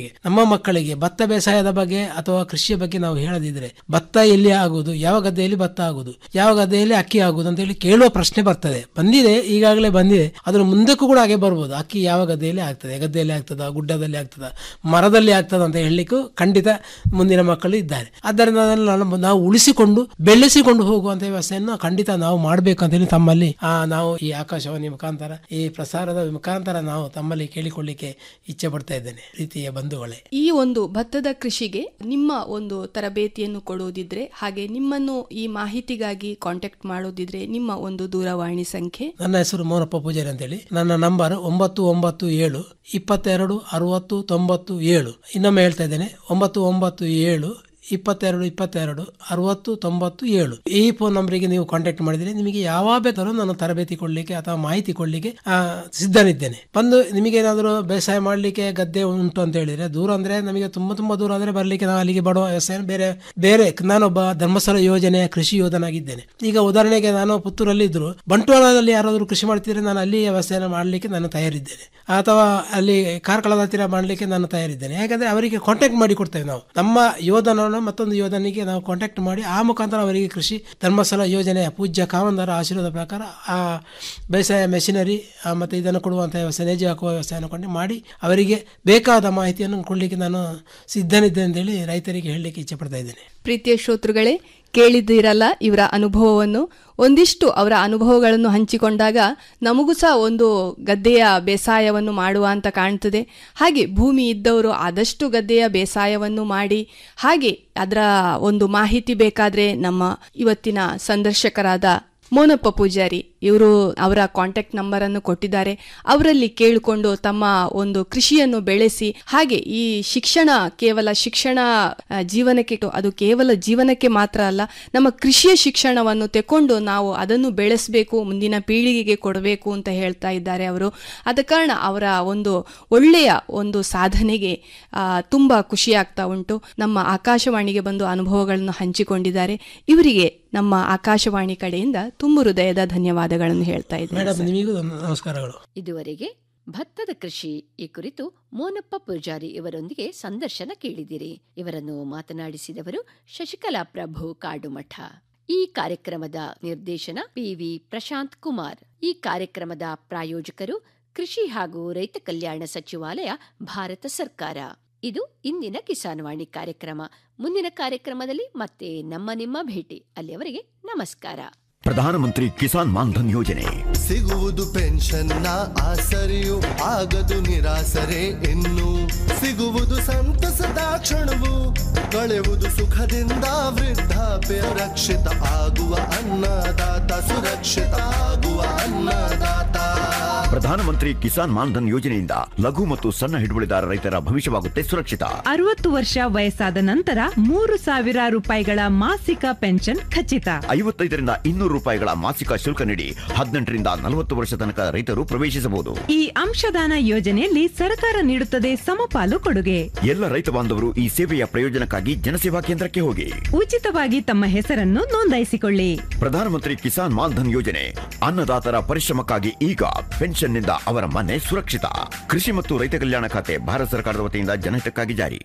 ಮಕ್ಕಳಿಗೆ ನಮ್ಮ ಮಕ್ಕಳಿಗೆ ಭತ್ತ ಬೇಸಾಯದ ಬಗ್ಗೆ ಅಥವಾ ಕೃಷಿಯ ಬಗ್ಗೆ ನಾವು ಹೇಳದಿದ್ರೆ ಭತ್ತ ಎಲ್ಲಿ ಆಗುವುದು ಯಾವ ಗದ್ದೆಯಲ್ಲಿ ಭತ್ತ ಆಗುವುದು ಯಾವ ಗದ್ದೆಯಲ್ಲಿ ಅಕ್ಕಿ ಆಗುವುದು ಅಂತ ಹೇಳಿ ಕೇಳುವ ಪ್ರಶ್ನೆ ಬರ್ತದೆ ಬಂದಿದೆ ಈಗಾಗಲೇ ಬಂದಿದೆ ಅದ್ರ ಮುಂದಕ್ಕೂ ಕೂಡ ಹಾಗೆ ಬರ್ಬೋದು ಅಕ್ಕಿ ಯಾವ ಗದ್ದೆಯಲ್ಲಿ ಆಗ್ತದೆ ಗದ್ದೆಯಲ್ಲಿ ಆಗ್ತದ ಗುಡ್ಡದಲ್ಲಿ ಆಗ್ತದ ಮರದಲ್ಲಿ ಆಗ್ತದ ಅಂತ ಹೇಳಲಿಕ್ಕೂ ಖಂಡಿತ ಮುಂದಿನ ಮಕ್ಕಳು ಇದ್ದಾರೆ ಆದ್ದರಿಂದ ಅದನ್ನು ನಾವು- ನಾವು ಉಳಿಸಿಕೊಂಡು ಬೆಳೆಸಿಕೊಂಡು ಹೋಗುವಂತ ವ್ಯವಸ್ಥೆಯನ್ನು ಖಂಡಿತ ನಾವು ಮಾಡಬೇಕು ಅಂತ ಹೇಳಿ ತಮ್ಮಲ್ಲಿ ಆ, ನಾವು ಈ ಆಕಾಶವಾಣಿ ಮುಖಾಂತರ ಈ ಪ್ರಸಾರದ ಮುಖಾಂತರ ನಾವು ತಮ್ಮಲ್ಲಿ ಕೇಳಿಕೊಳ್ಳಿಕ್ಕೆ ಇಚ್ಛೆ ಪಡ್ತಾ ಇದ್ದೇನೆ ಪ್ರೀತಿಯ ಬಂಧುಗಳೇ
ಈ ಒಂದು ಭತ್ತದ ಕೃಷಿಗೆ ನಿಮ್ಮ ಒಂದು ತರಬೇತಿಯನ್ನು ಕೊಡುವುದಿದ್ರೆ ಹಾಗೆ ನಿಮ್ಮನ್ನು ಈ ಮಾಹಿತಿಗಾಗಿ ಕಾಂಟ್ಯಾಕ್ಟ್ ಮಾಡೋದಿದ್ರೆ ನಿಮ್ಮ ಒಂದು ದೂರವಾಣಿ ಸಂಖ್ಯೆ
ನನ್ನ ಹೆಸರು ಮೋನಪ್ಪ ಪೂಜಾರಿ ಅಂತೇಳಿ ನನ್ನ ನಂಬರ್ ಒಂಬತ್ತು ಒಂಬತ್ತು ಏಳು ಇಪ್ಪತ್ತೆರಡು ಅರವತ್ತು ತೊಂಬತ್ತು ಏಳು ಇನ್ನೊಮ್ಮೆ ಹೇಳ್ತಾ ಇದ್ದೇನೆ ಒಂಬತ್ತು ಒಂಬತ್ತು ಏಳು ಇಪ್ಪತ್ತೆರಡು ಇಪ್ಪತ್ತೆರಡು ಅರವತ್ತು ತೊಂಬತ್ತು ಏಳು ಈ ಫೋನ್ ನಂಬರಿಗೆ ನೀವು ಕಾಂಟ್ಯಾಕ್ಟ್ ಮಾಡಿದರೆ ನಿಮಗೆ ಯಾವ ಬೇಕಾದ್ರೂ ನಾನು ತರಬೇತಿ ಕೊಡಲಿಕ್ಕೆ ಅಥವಾ ಮಾಹಿತಿ ಕೊಡಲಿಕ್ಕೆ ಸಿದ್ಧನಿದ್ದೇನೆ ಬಂದು ನಿಮಗೇನಾದರೂ ಬೇಸಾಯ ಮಾಡಲಿಕ್ಕೆ ಗದ್ದೆ ಉಂಟು ಅಂತ ಹೇಳಿದ್ರೆ ದೂರ ಅಂದ್ರೆ ನಮಗೆ ತುಂಬಾ ತುಂಬಾ ದೂರ ಅಂದ್ರೆ ಬರಲಿಕ್ಕೆ ನಾವು ಅಲ್ಲಿಗೆ ಬಡುವ ವ್ಯವಸ್ಥೆ ಬೇರೆ ಬೇರೆ ನಾನೊಬ್ಬ ಧರ್ಮಸ್ಥಳ ಯೋಜನೆಯ ಕೃಷಿ ಯೋಧನಾಗಿದ್ದೇನೆ ಈಗ ಉದಾಹರಣೆಗೆ ನಾನು ಪುತ್ತೂರಲ್ಲಿ ಇದ್ರು ಬಂಟ್ವಾಳದಲ್ಲಿ ಯಾರಾದರೂ ಕೃಷಿ ಮಾಡ್ತಿದ್ರೆ ನಾನು ಅಲ್ಲಿ ವ್ಯವಸ್ಥೆಯನ್ನು ಮಾಡಲಿಕ್ಕೆ ನಾನು ತಯಾರಿದ್ದೇನೆ ಅಥವಾ ಅಲ್ಲಿ ಕಾರ್ಕಳದ ಹತ್ತಿರ ಮಾಡಲಿಕ್ಕೆ ನಾನು ತಯಾರಿದ್ದೇನೆ ಯಾಕಂದ್ರೆ ಅವರಿಗೆ ಕಾಂಟ್ಯಾಕ್ಟ್ ಮಾಡಿ ಕೊಡ್ತೇವೆ ನಾವು ನಮ್ಮ ಯೋಧನನ್ನು ಮತ್ತೊಂದು ಯೋಧನಿಗೆ ನಾವು ಕಾಂಟ್ಯಾಕ್ಟ್ ಮಾಡಿ ಆ ಮುಖಾಂತರ ಅವರಿಗೆ ಕೃಷಿ ಧರ್ಮಸ್ಥಳ ಯೋಜನೆಯ ಪೂಜ್ಯ ಕಾಮಂದರ ಆಶೀರ್ವಾದ ಪ್ರಕಾರ ಆ ಬೇಸಾಯ ಮೆಷಿನರಿ ಮತ್ತು ಇದನ್ನು ಕೊಡುವಂಥ ವ್ಯವಸ್ಥೆ ನೇಜು ಹಾಕುವ ವ್ಯವಸ್ಥೆಯನ್ನು ಕೊಂಡು ಮಾಡಿ ಅವರಿಗೆ ಬೇಕಾದ ಮಾಹಿತಿಯನ್ನು ಕೊಡಲಿಕ್ಕೆ ನಾನು ಸಿದ್ಧನಿದ್ದೇನೆ ಅಂತೇಳಿ ರೈತರಿಗೆ ಹೇಳಲಿಕ್ಕೆ ಇಚ್ಛೆ ಪಡ್ತಾ ಇದ್ದೇನೆ
ಪ್ರೀತಿಯ ಶ್ರೋತೃಗಳೇ ಕೇಳಿದ್ದೀರಲ್ಲ ಇವರ ಅನುಭವವನ್ನು ಒಂದಿಷ್ಟು ಅವರ ಅನುಭವಗಳನ್ನು ಹಂಚಿಕೊಂಡಾಗ ನಮಗೂ ಸಹ ಒಂದು ಗದ್ದೆಯ ಬೇಸಾಯವನ್ನು ಮಾಡುವ ಅಂತ ಕಾಣ್ತದೆ ಹಾಗೆ ಭೂಮಿ ಇದ್ದವರು ಆದಷ್ಟು ಗದ್ದೆಯ ಬೇಸಾಯವನ್ನು ಮಾಡಿ ಹಾಗೆ ಅದರ ಒಂದು ಮಾಹಿತಿ ಬೇಕಾದ್ರೆ ನಮ್ಮ ಇವತ್ತಿನ ಸಂದರ್ಶಕರಾದ ಮೋನಪ್ಪ ಪೂಜಾರಿ ಇವರು ಅವರ ಕಾಂಟ್ಯಾಕ್ಟ್ ನಂಬರ್ ಅನ್ನು ಕೊಟ್ಟಿದ್ದಾರೆ ಅವರಲ್ಲಿ ಕೇಳಿಕೊಂಡು ತಮ್ಮ ಒಂದು ಕೃಷಿಯನ್ನು ಬೆಳೆಸಿ ಹಾಗೆ ಈ ಶಿಕ್ಷಣ ಕೇವಲ ಶಿಕ್ಷಣ ಆ, ಜೀವನಕ್ಕೆ ಇಟ್ಟು ಅದು ಕೇವಲ ಜೀವನಕ್ಕೆ ಮಾತ್ರ ಅಲ್ಲ ನಮ್ಮ ಕೃಷಿಯ ಶಿಕ್ಷಣವನ್ನು ತೆಕೊಂಡು ನಾವು ಅದನ್ನು ಬೆಳೆಸಬೇಕು ಮುಂದಿನ ಪೀಳಿಗೆಗೆ ಕೊಡಬೇಕು ಅಂತ ಹೇಳ್ತಾ ಇದ್ದಾರೆ ಅವರು ಆದ ಕಾರಣ ಅವರ ಒಂದು ಒಳ್ಳೆಯ ಒಂದು ಸಾಧನೆಗೆ ಆ, ತುಂಬಾ ಖುಷಿ ಆಗ್ತಾ ಉಂಟು ನಮ್ಮ ಆಕಾಶವಾಣಿಗೆ ಬಂದು ಅನುಭವಗಳನ್ನು ಹಂಚಿಕೊಂಡಿದ್ದಾರೆ ಇವರಿಗೆ ನಮ್ಮ ಆಕಾಶವಾಣಿ ಕಡೆಯಿಂದ ತುಂಬು ಹೃದಯದ ಧನ್ಯವಾದಗಳನ್ನು ಹೇಳ್ತಾ ಇದ್ದೇನೆ
ಮೇಡಮ್ ನಿಮಗೂ ನಮಸ್ಕಾರಗಳು
ಇದುವರೆಗೆ ಭತ್ತದ ಕೃಷಿ ಈ ಕುರಿತು ಮೋನಪ್ಪ ಪೂಜಾರಿ ಇವರೊಂದಿಗೆ ಸಂದರ್ಶನ ಕೇಳಿದಿರಿ ಇವರನ್ನು ಮಾತನಾಡಿಸಿದವರು ಶಶಿಕಲಾ ಪ್ರಭು ಕಾಡುಮಠ ಈ ಕಾರ್ಯಕ್ರಮದ ನಿರ್ದೇಶನ ಪಿವಿ ಪ್ರಶಾಂತ್ ಕುಮಾರ್ ಈ ಕಾರ್ಯಕ್ರಮದ ಪ್ರಾಯೋಜಕರು ಕೃಷಿ ಹಾಗೂ ರೈತ ಕಲ್ಯಾಣ ಸಚಿವಾಲಯ ಭಾರತ ಸರ್ಕಾರ ಇದು ಇಂದಿನ ಕಿಸಾನ್ ವಾಣಿ ಕಾರ್ಯಕ್ರಮ ಮುಂದಿನ ಕಾರ್ಯಕ್ರಮದಲ್ಲಿ ಮತ್ತೆ ನಮ್ಮ ನಿಮ್ಮ ಭೇಟಿ ಅಲ್ಲಿಯವರೆಗೆ ನಮಸ್ಕಾರ
ಪ್ರಧಾನಮಂತ್ರಿ ಕಿಸಾನ್ ಮಾನ್ಧನ್ ಯೋಜನೆ
ಸಿಗುವುದು ಪೆನ್ಷನ್ನ ಆಸರೆಯು ಆಗದು ನಿರಾಸರೆ ಇನ್ನು ಸಿಗುವುದು ಸಂತಸದ ಕ್ಷಣವು ಕಳೆಯುವುದು ಸುಖದಿಂದ ವೃದ್ಧಾಪ್ಯ ರಕ್ಷಿತ ಆಗುವ ಅನ್ನದಾತ ಸುರಕ್ಷಿತ ಆಗುವ ಅನ್ನದಾತ
ಪ್ರಧಾನಮಂತ್ರಿ ಕಿಸಾನ್ ಮಾನ್ಧನ್ ಯೋಜನೆಯಿಂದ ಲಘು ಮತ್ತು ಸಣ್ಣ ಹಿಡುವಳಿದಾರ ರೈತರ ಭವಿಷ್ಯವಾಗುತ್ತೆ ಸುರಕ್ಷಿತ
ಅರವತ್ತು ವರ್ಷ ವಯಸ್ಸಾದ ನಂತರ ಮೂರು ಸಾವಿರ ರೂಪಾಯಿಗಳ ಮಾಸಿಕ ಪೆನ್ಷನ್ ಖಚಿತ
ಐವತ್ತೈದರಿಂದ ಇನ್ನೂರು ರೂಪಾಯಿಗಳ ಮಾಸಿಕ ಶುಲ್ಕ ನೀಡಿ ಹದಿನೆಂಟರಿಂದ ನಲವತ್ತು ವರ್ಷ ತನಕ ರೈತರು ಪ್ರವೇಶಿಸಬಹುದು
ಈ ಅಂಶದಾನ ಯೋಜನೆಯಲ್ಲಿ ಸರ್ಕಾರ ನೀಡುತ್ತದೆ ಸಮಪಾಲು ಕೊಡುಗೆ
ಎಲ್ಲ ರೈತ ಬಾಂಧವರು ಈ ಸೇವೆಯ ಪ್ರಯೋಜನಕ್ಕಾಗಿ ಜನಸೇವಾ ಕೇಂದ್ರಕ್ಕೆ ಹೋಗಿ
ಉಚಿತವಾಗಿ ತಮ್ಮ ಹೆಸರನ್ನು ನೋಂದಾಯಿಸಿಕೊಳ್ಳಿ
ಪ್ರಧಾನಮಂತ್ರಿ ಕಿಸಾನ್ ಮಾನ್ಧನ್ ಯೋಜನೆ ಅನ್ನದಾತರ ಪರಿಶ್ರಮಕ್ಕಾಗಿ ಈಗ ಪೆನ್ಷನ್ನಿಂದ ಅವರ ಮನೆ ಸುರಕ್ಷಿತ ಕೃಷಿ ಮತ್ತು ರೈತ ಕಲ್ಯಾಣ ಖಾತೆ ಭಾರತ ಸರ್ಕಾರದ ವತಿಯಿಂದ ಜನಹಿತಕ್ಕಾಗಿ ಜಾರಿ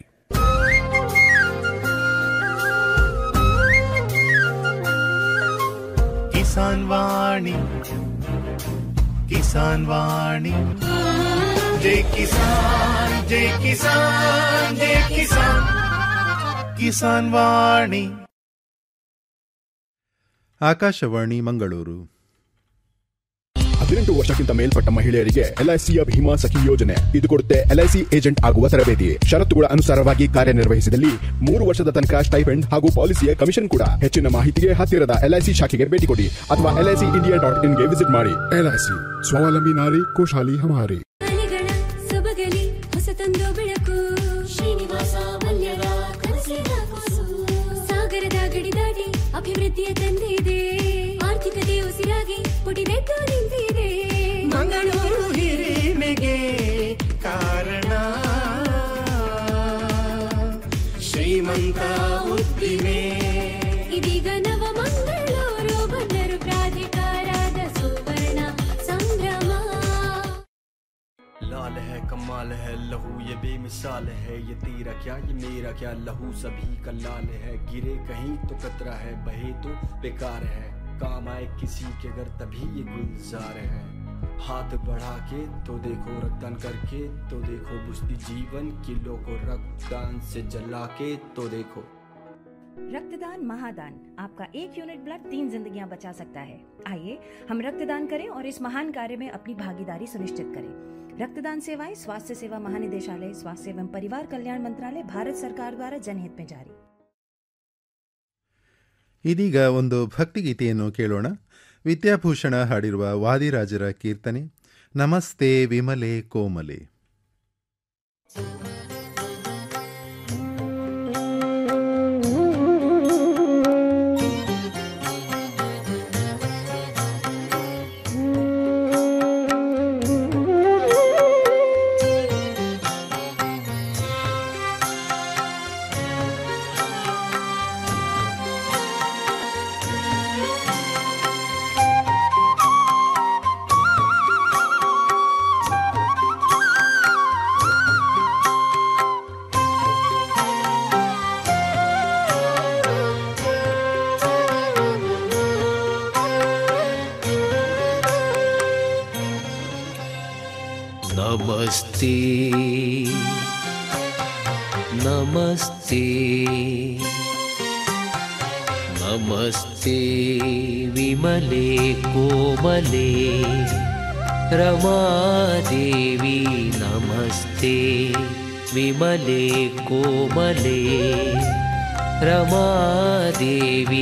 ಕಿಸಾನ್ ವಾಣಿ ಕಿಸಾನ್ ವಾಣಿ ಜೈ ಕಿಸಾನ್ ಜೈ ಕಿಸಾನ್ ಜೈ ಕಿಸಾನ್ ಕಿಸಾನ್ ವಾಣಿ
ಆಕಾಶವಾಣಿ ಮಂಗಳೂರು
ಹದಿನೆಂಟು ವರ್ಷಕ್ಕಿಂತ ಮೇಲ್ಪಟ್ಟ ಮಹಿಳೆಯರಿಗೆ ಎಲ್ಐಸಿಯ ಭೀಮಾ ಸಖಿ ಯೋಜನೆ ಇದು ಕೊಡುತ್ತೆ ಎಲ್ಐಸಿ ಏಜೆಂಟ್ ಆಗುವ ತರಬೇತಿ ಷರತ್ತುಗಳ ಅನುಸಾರವಾಗಿ ಕಾರ್ಯನಿರ್ವಹಿಸಿದಲ್ಲಿ ಮೂರು ವರ್ಷದ ತನಕ ಸ್ಟೈಪೆಂಡ್ ಹಾಗೂ ಪಾಲಿಸಿಯ ಕಮಿಷನ್ ಕೂಡ ಹೆಚ್ಚಿನ ಮಾಹಿತಿಗೆ ಹತ್ತಿರದ ಎಲ್ಐಸಿ ಶಾಖೆಗೆ ಭೇಟಿ ಕೊಡಿ ಅಥವಾ ಎಲ್ಐಸಿ ಇಂಡಿಯಾ ಡಾಟ್ ಇನ್ಗೆ ವಿಸಿಟ್ ಮಾಡಿ ಎಲ್ಐಸಿ ಸ್ವಾವಲಂಬಿ ನಾರಿ ಖುಷಾಲಿ ಹಮಾರಿ
ಮನೆಗಳ ಸೊಬಗಲಿ ಹೊಸತೊಂದು ಬೆಳಕು ಶ್ರೀನಿವಾಸ ಮಲ್ಯದ ಕನಸಿನ ಕೂಸು ಸಾಗರದ ಗಡಿ ದಾಟಿ ಅಭಿವೃದ್ಧಿಯ ತಂದಿದೆ ಆರ್ಥಿಕತೆ ಉಸಿರಾಗಿ ಪುಟಿದೆದ್ದು ನಿಂತಿದೆ
ಮಂಗಳೂರು ಹಿರಿಮೆಗೆ ಕಾರಣ ಶ್ರೀಮಂತ ಉದ್ದಿಮೆ
ಇದೀಗ ನವ ಮಂಗಳೂರು ಬಂದರು ಪ್ರಾಧಿಕಾರದ ಸುವರ್ಣ ಸಂಭ್ರಮ
लाल है कमाल कमाल है लहू ये बेमिसाल है ये तेरा क्या ये मेरा क्या लहू सभी का लाल है गिरे कहीं तो कतरा है बहे तो बेकार है काम आए किसी के घर तभी ये गुलजार है हाथ बढ़ा के तो देखो रक्तदान करके तो देखो बुझती जीवन किलो को रक्तदान से जला के तो देखो
रक्तदान महादान आपका एक यूनिट ब्लड तीन जिंदगियां बचा सकता है आइए हम रक्तदान करें और इस महान कार्य में अपनी भागीदारी सुनिश्चित करें रक्तदान सेवाएं स्वास्थ्य सेवा महानिदेशालय स्वास्थ्य एवं परिवार कल्याण मंत्रालय भारत सरकार द्वारा जनहित में जारी
ಇದೀಗ ಒಂದು ಭಕ್ತಿಗೀತೆಯನ್ನು ಕೇಳೋಣ ವಿದ್ಯಾಭೂಷಣ ಹಾಡಿರುವ ವಾದಿರಾಜರ ಕೀರ್ತನೆ ನಮಸ್ತೆ ವಿಮಲೆ ಕೋಮಲೆ
नमस्ते नमस्ते नमस्ते विमले कोमले रमादेवी नमस्ते विमले कोमले रमादेवी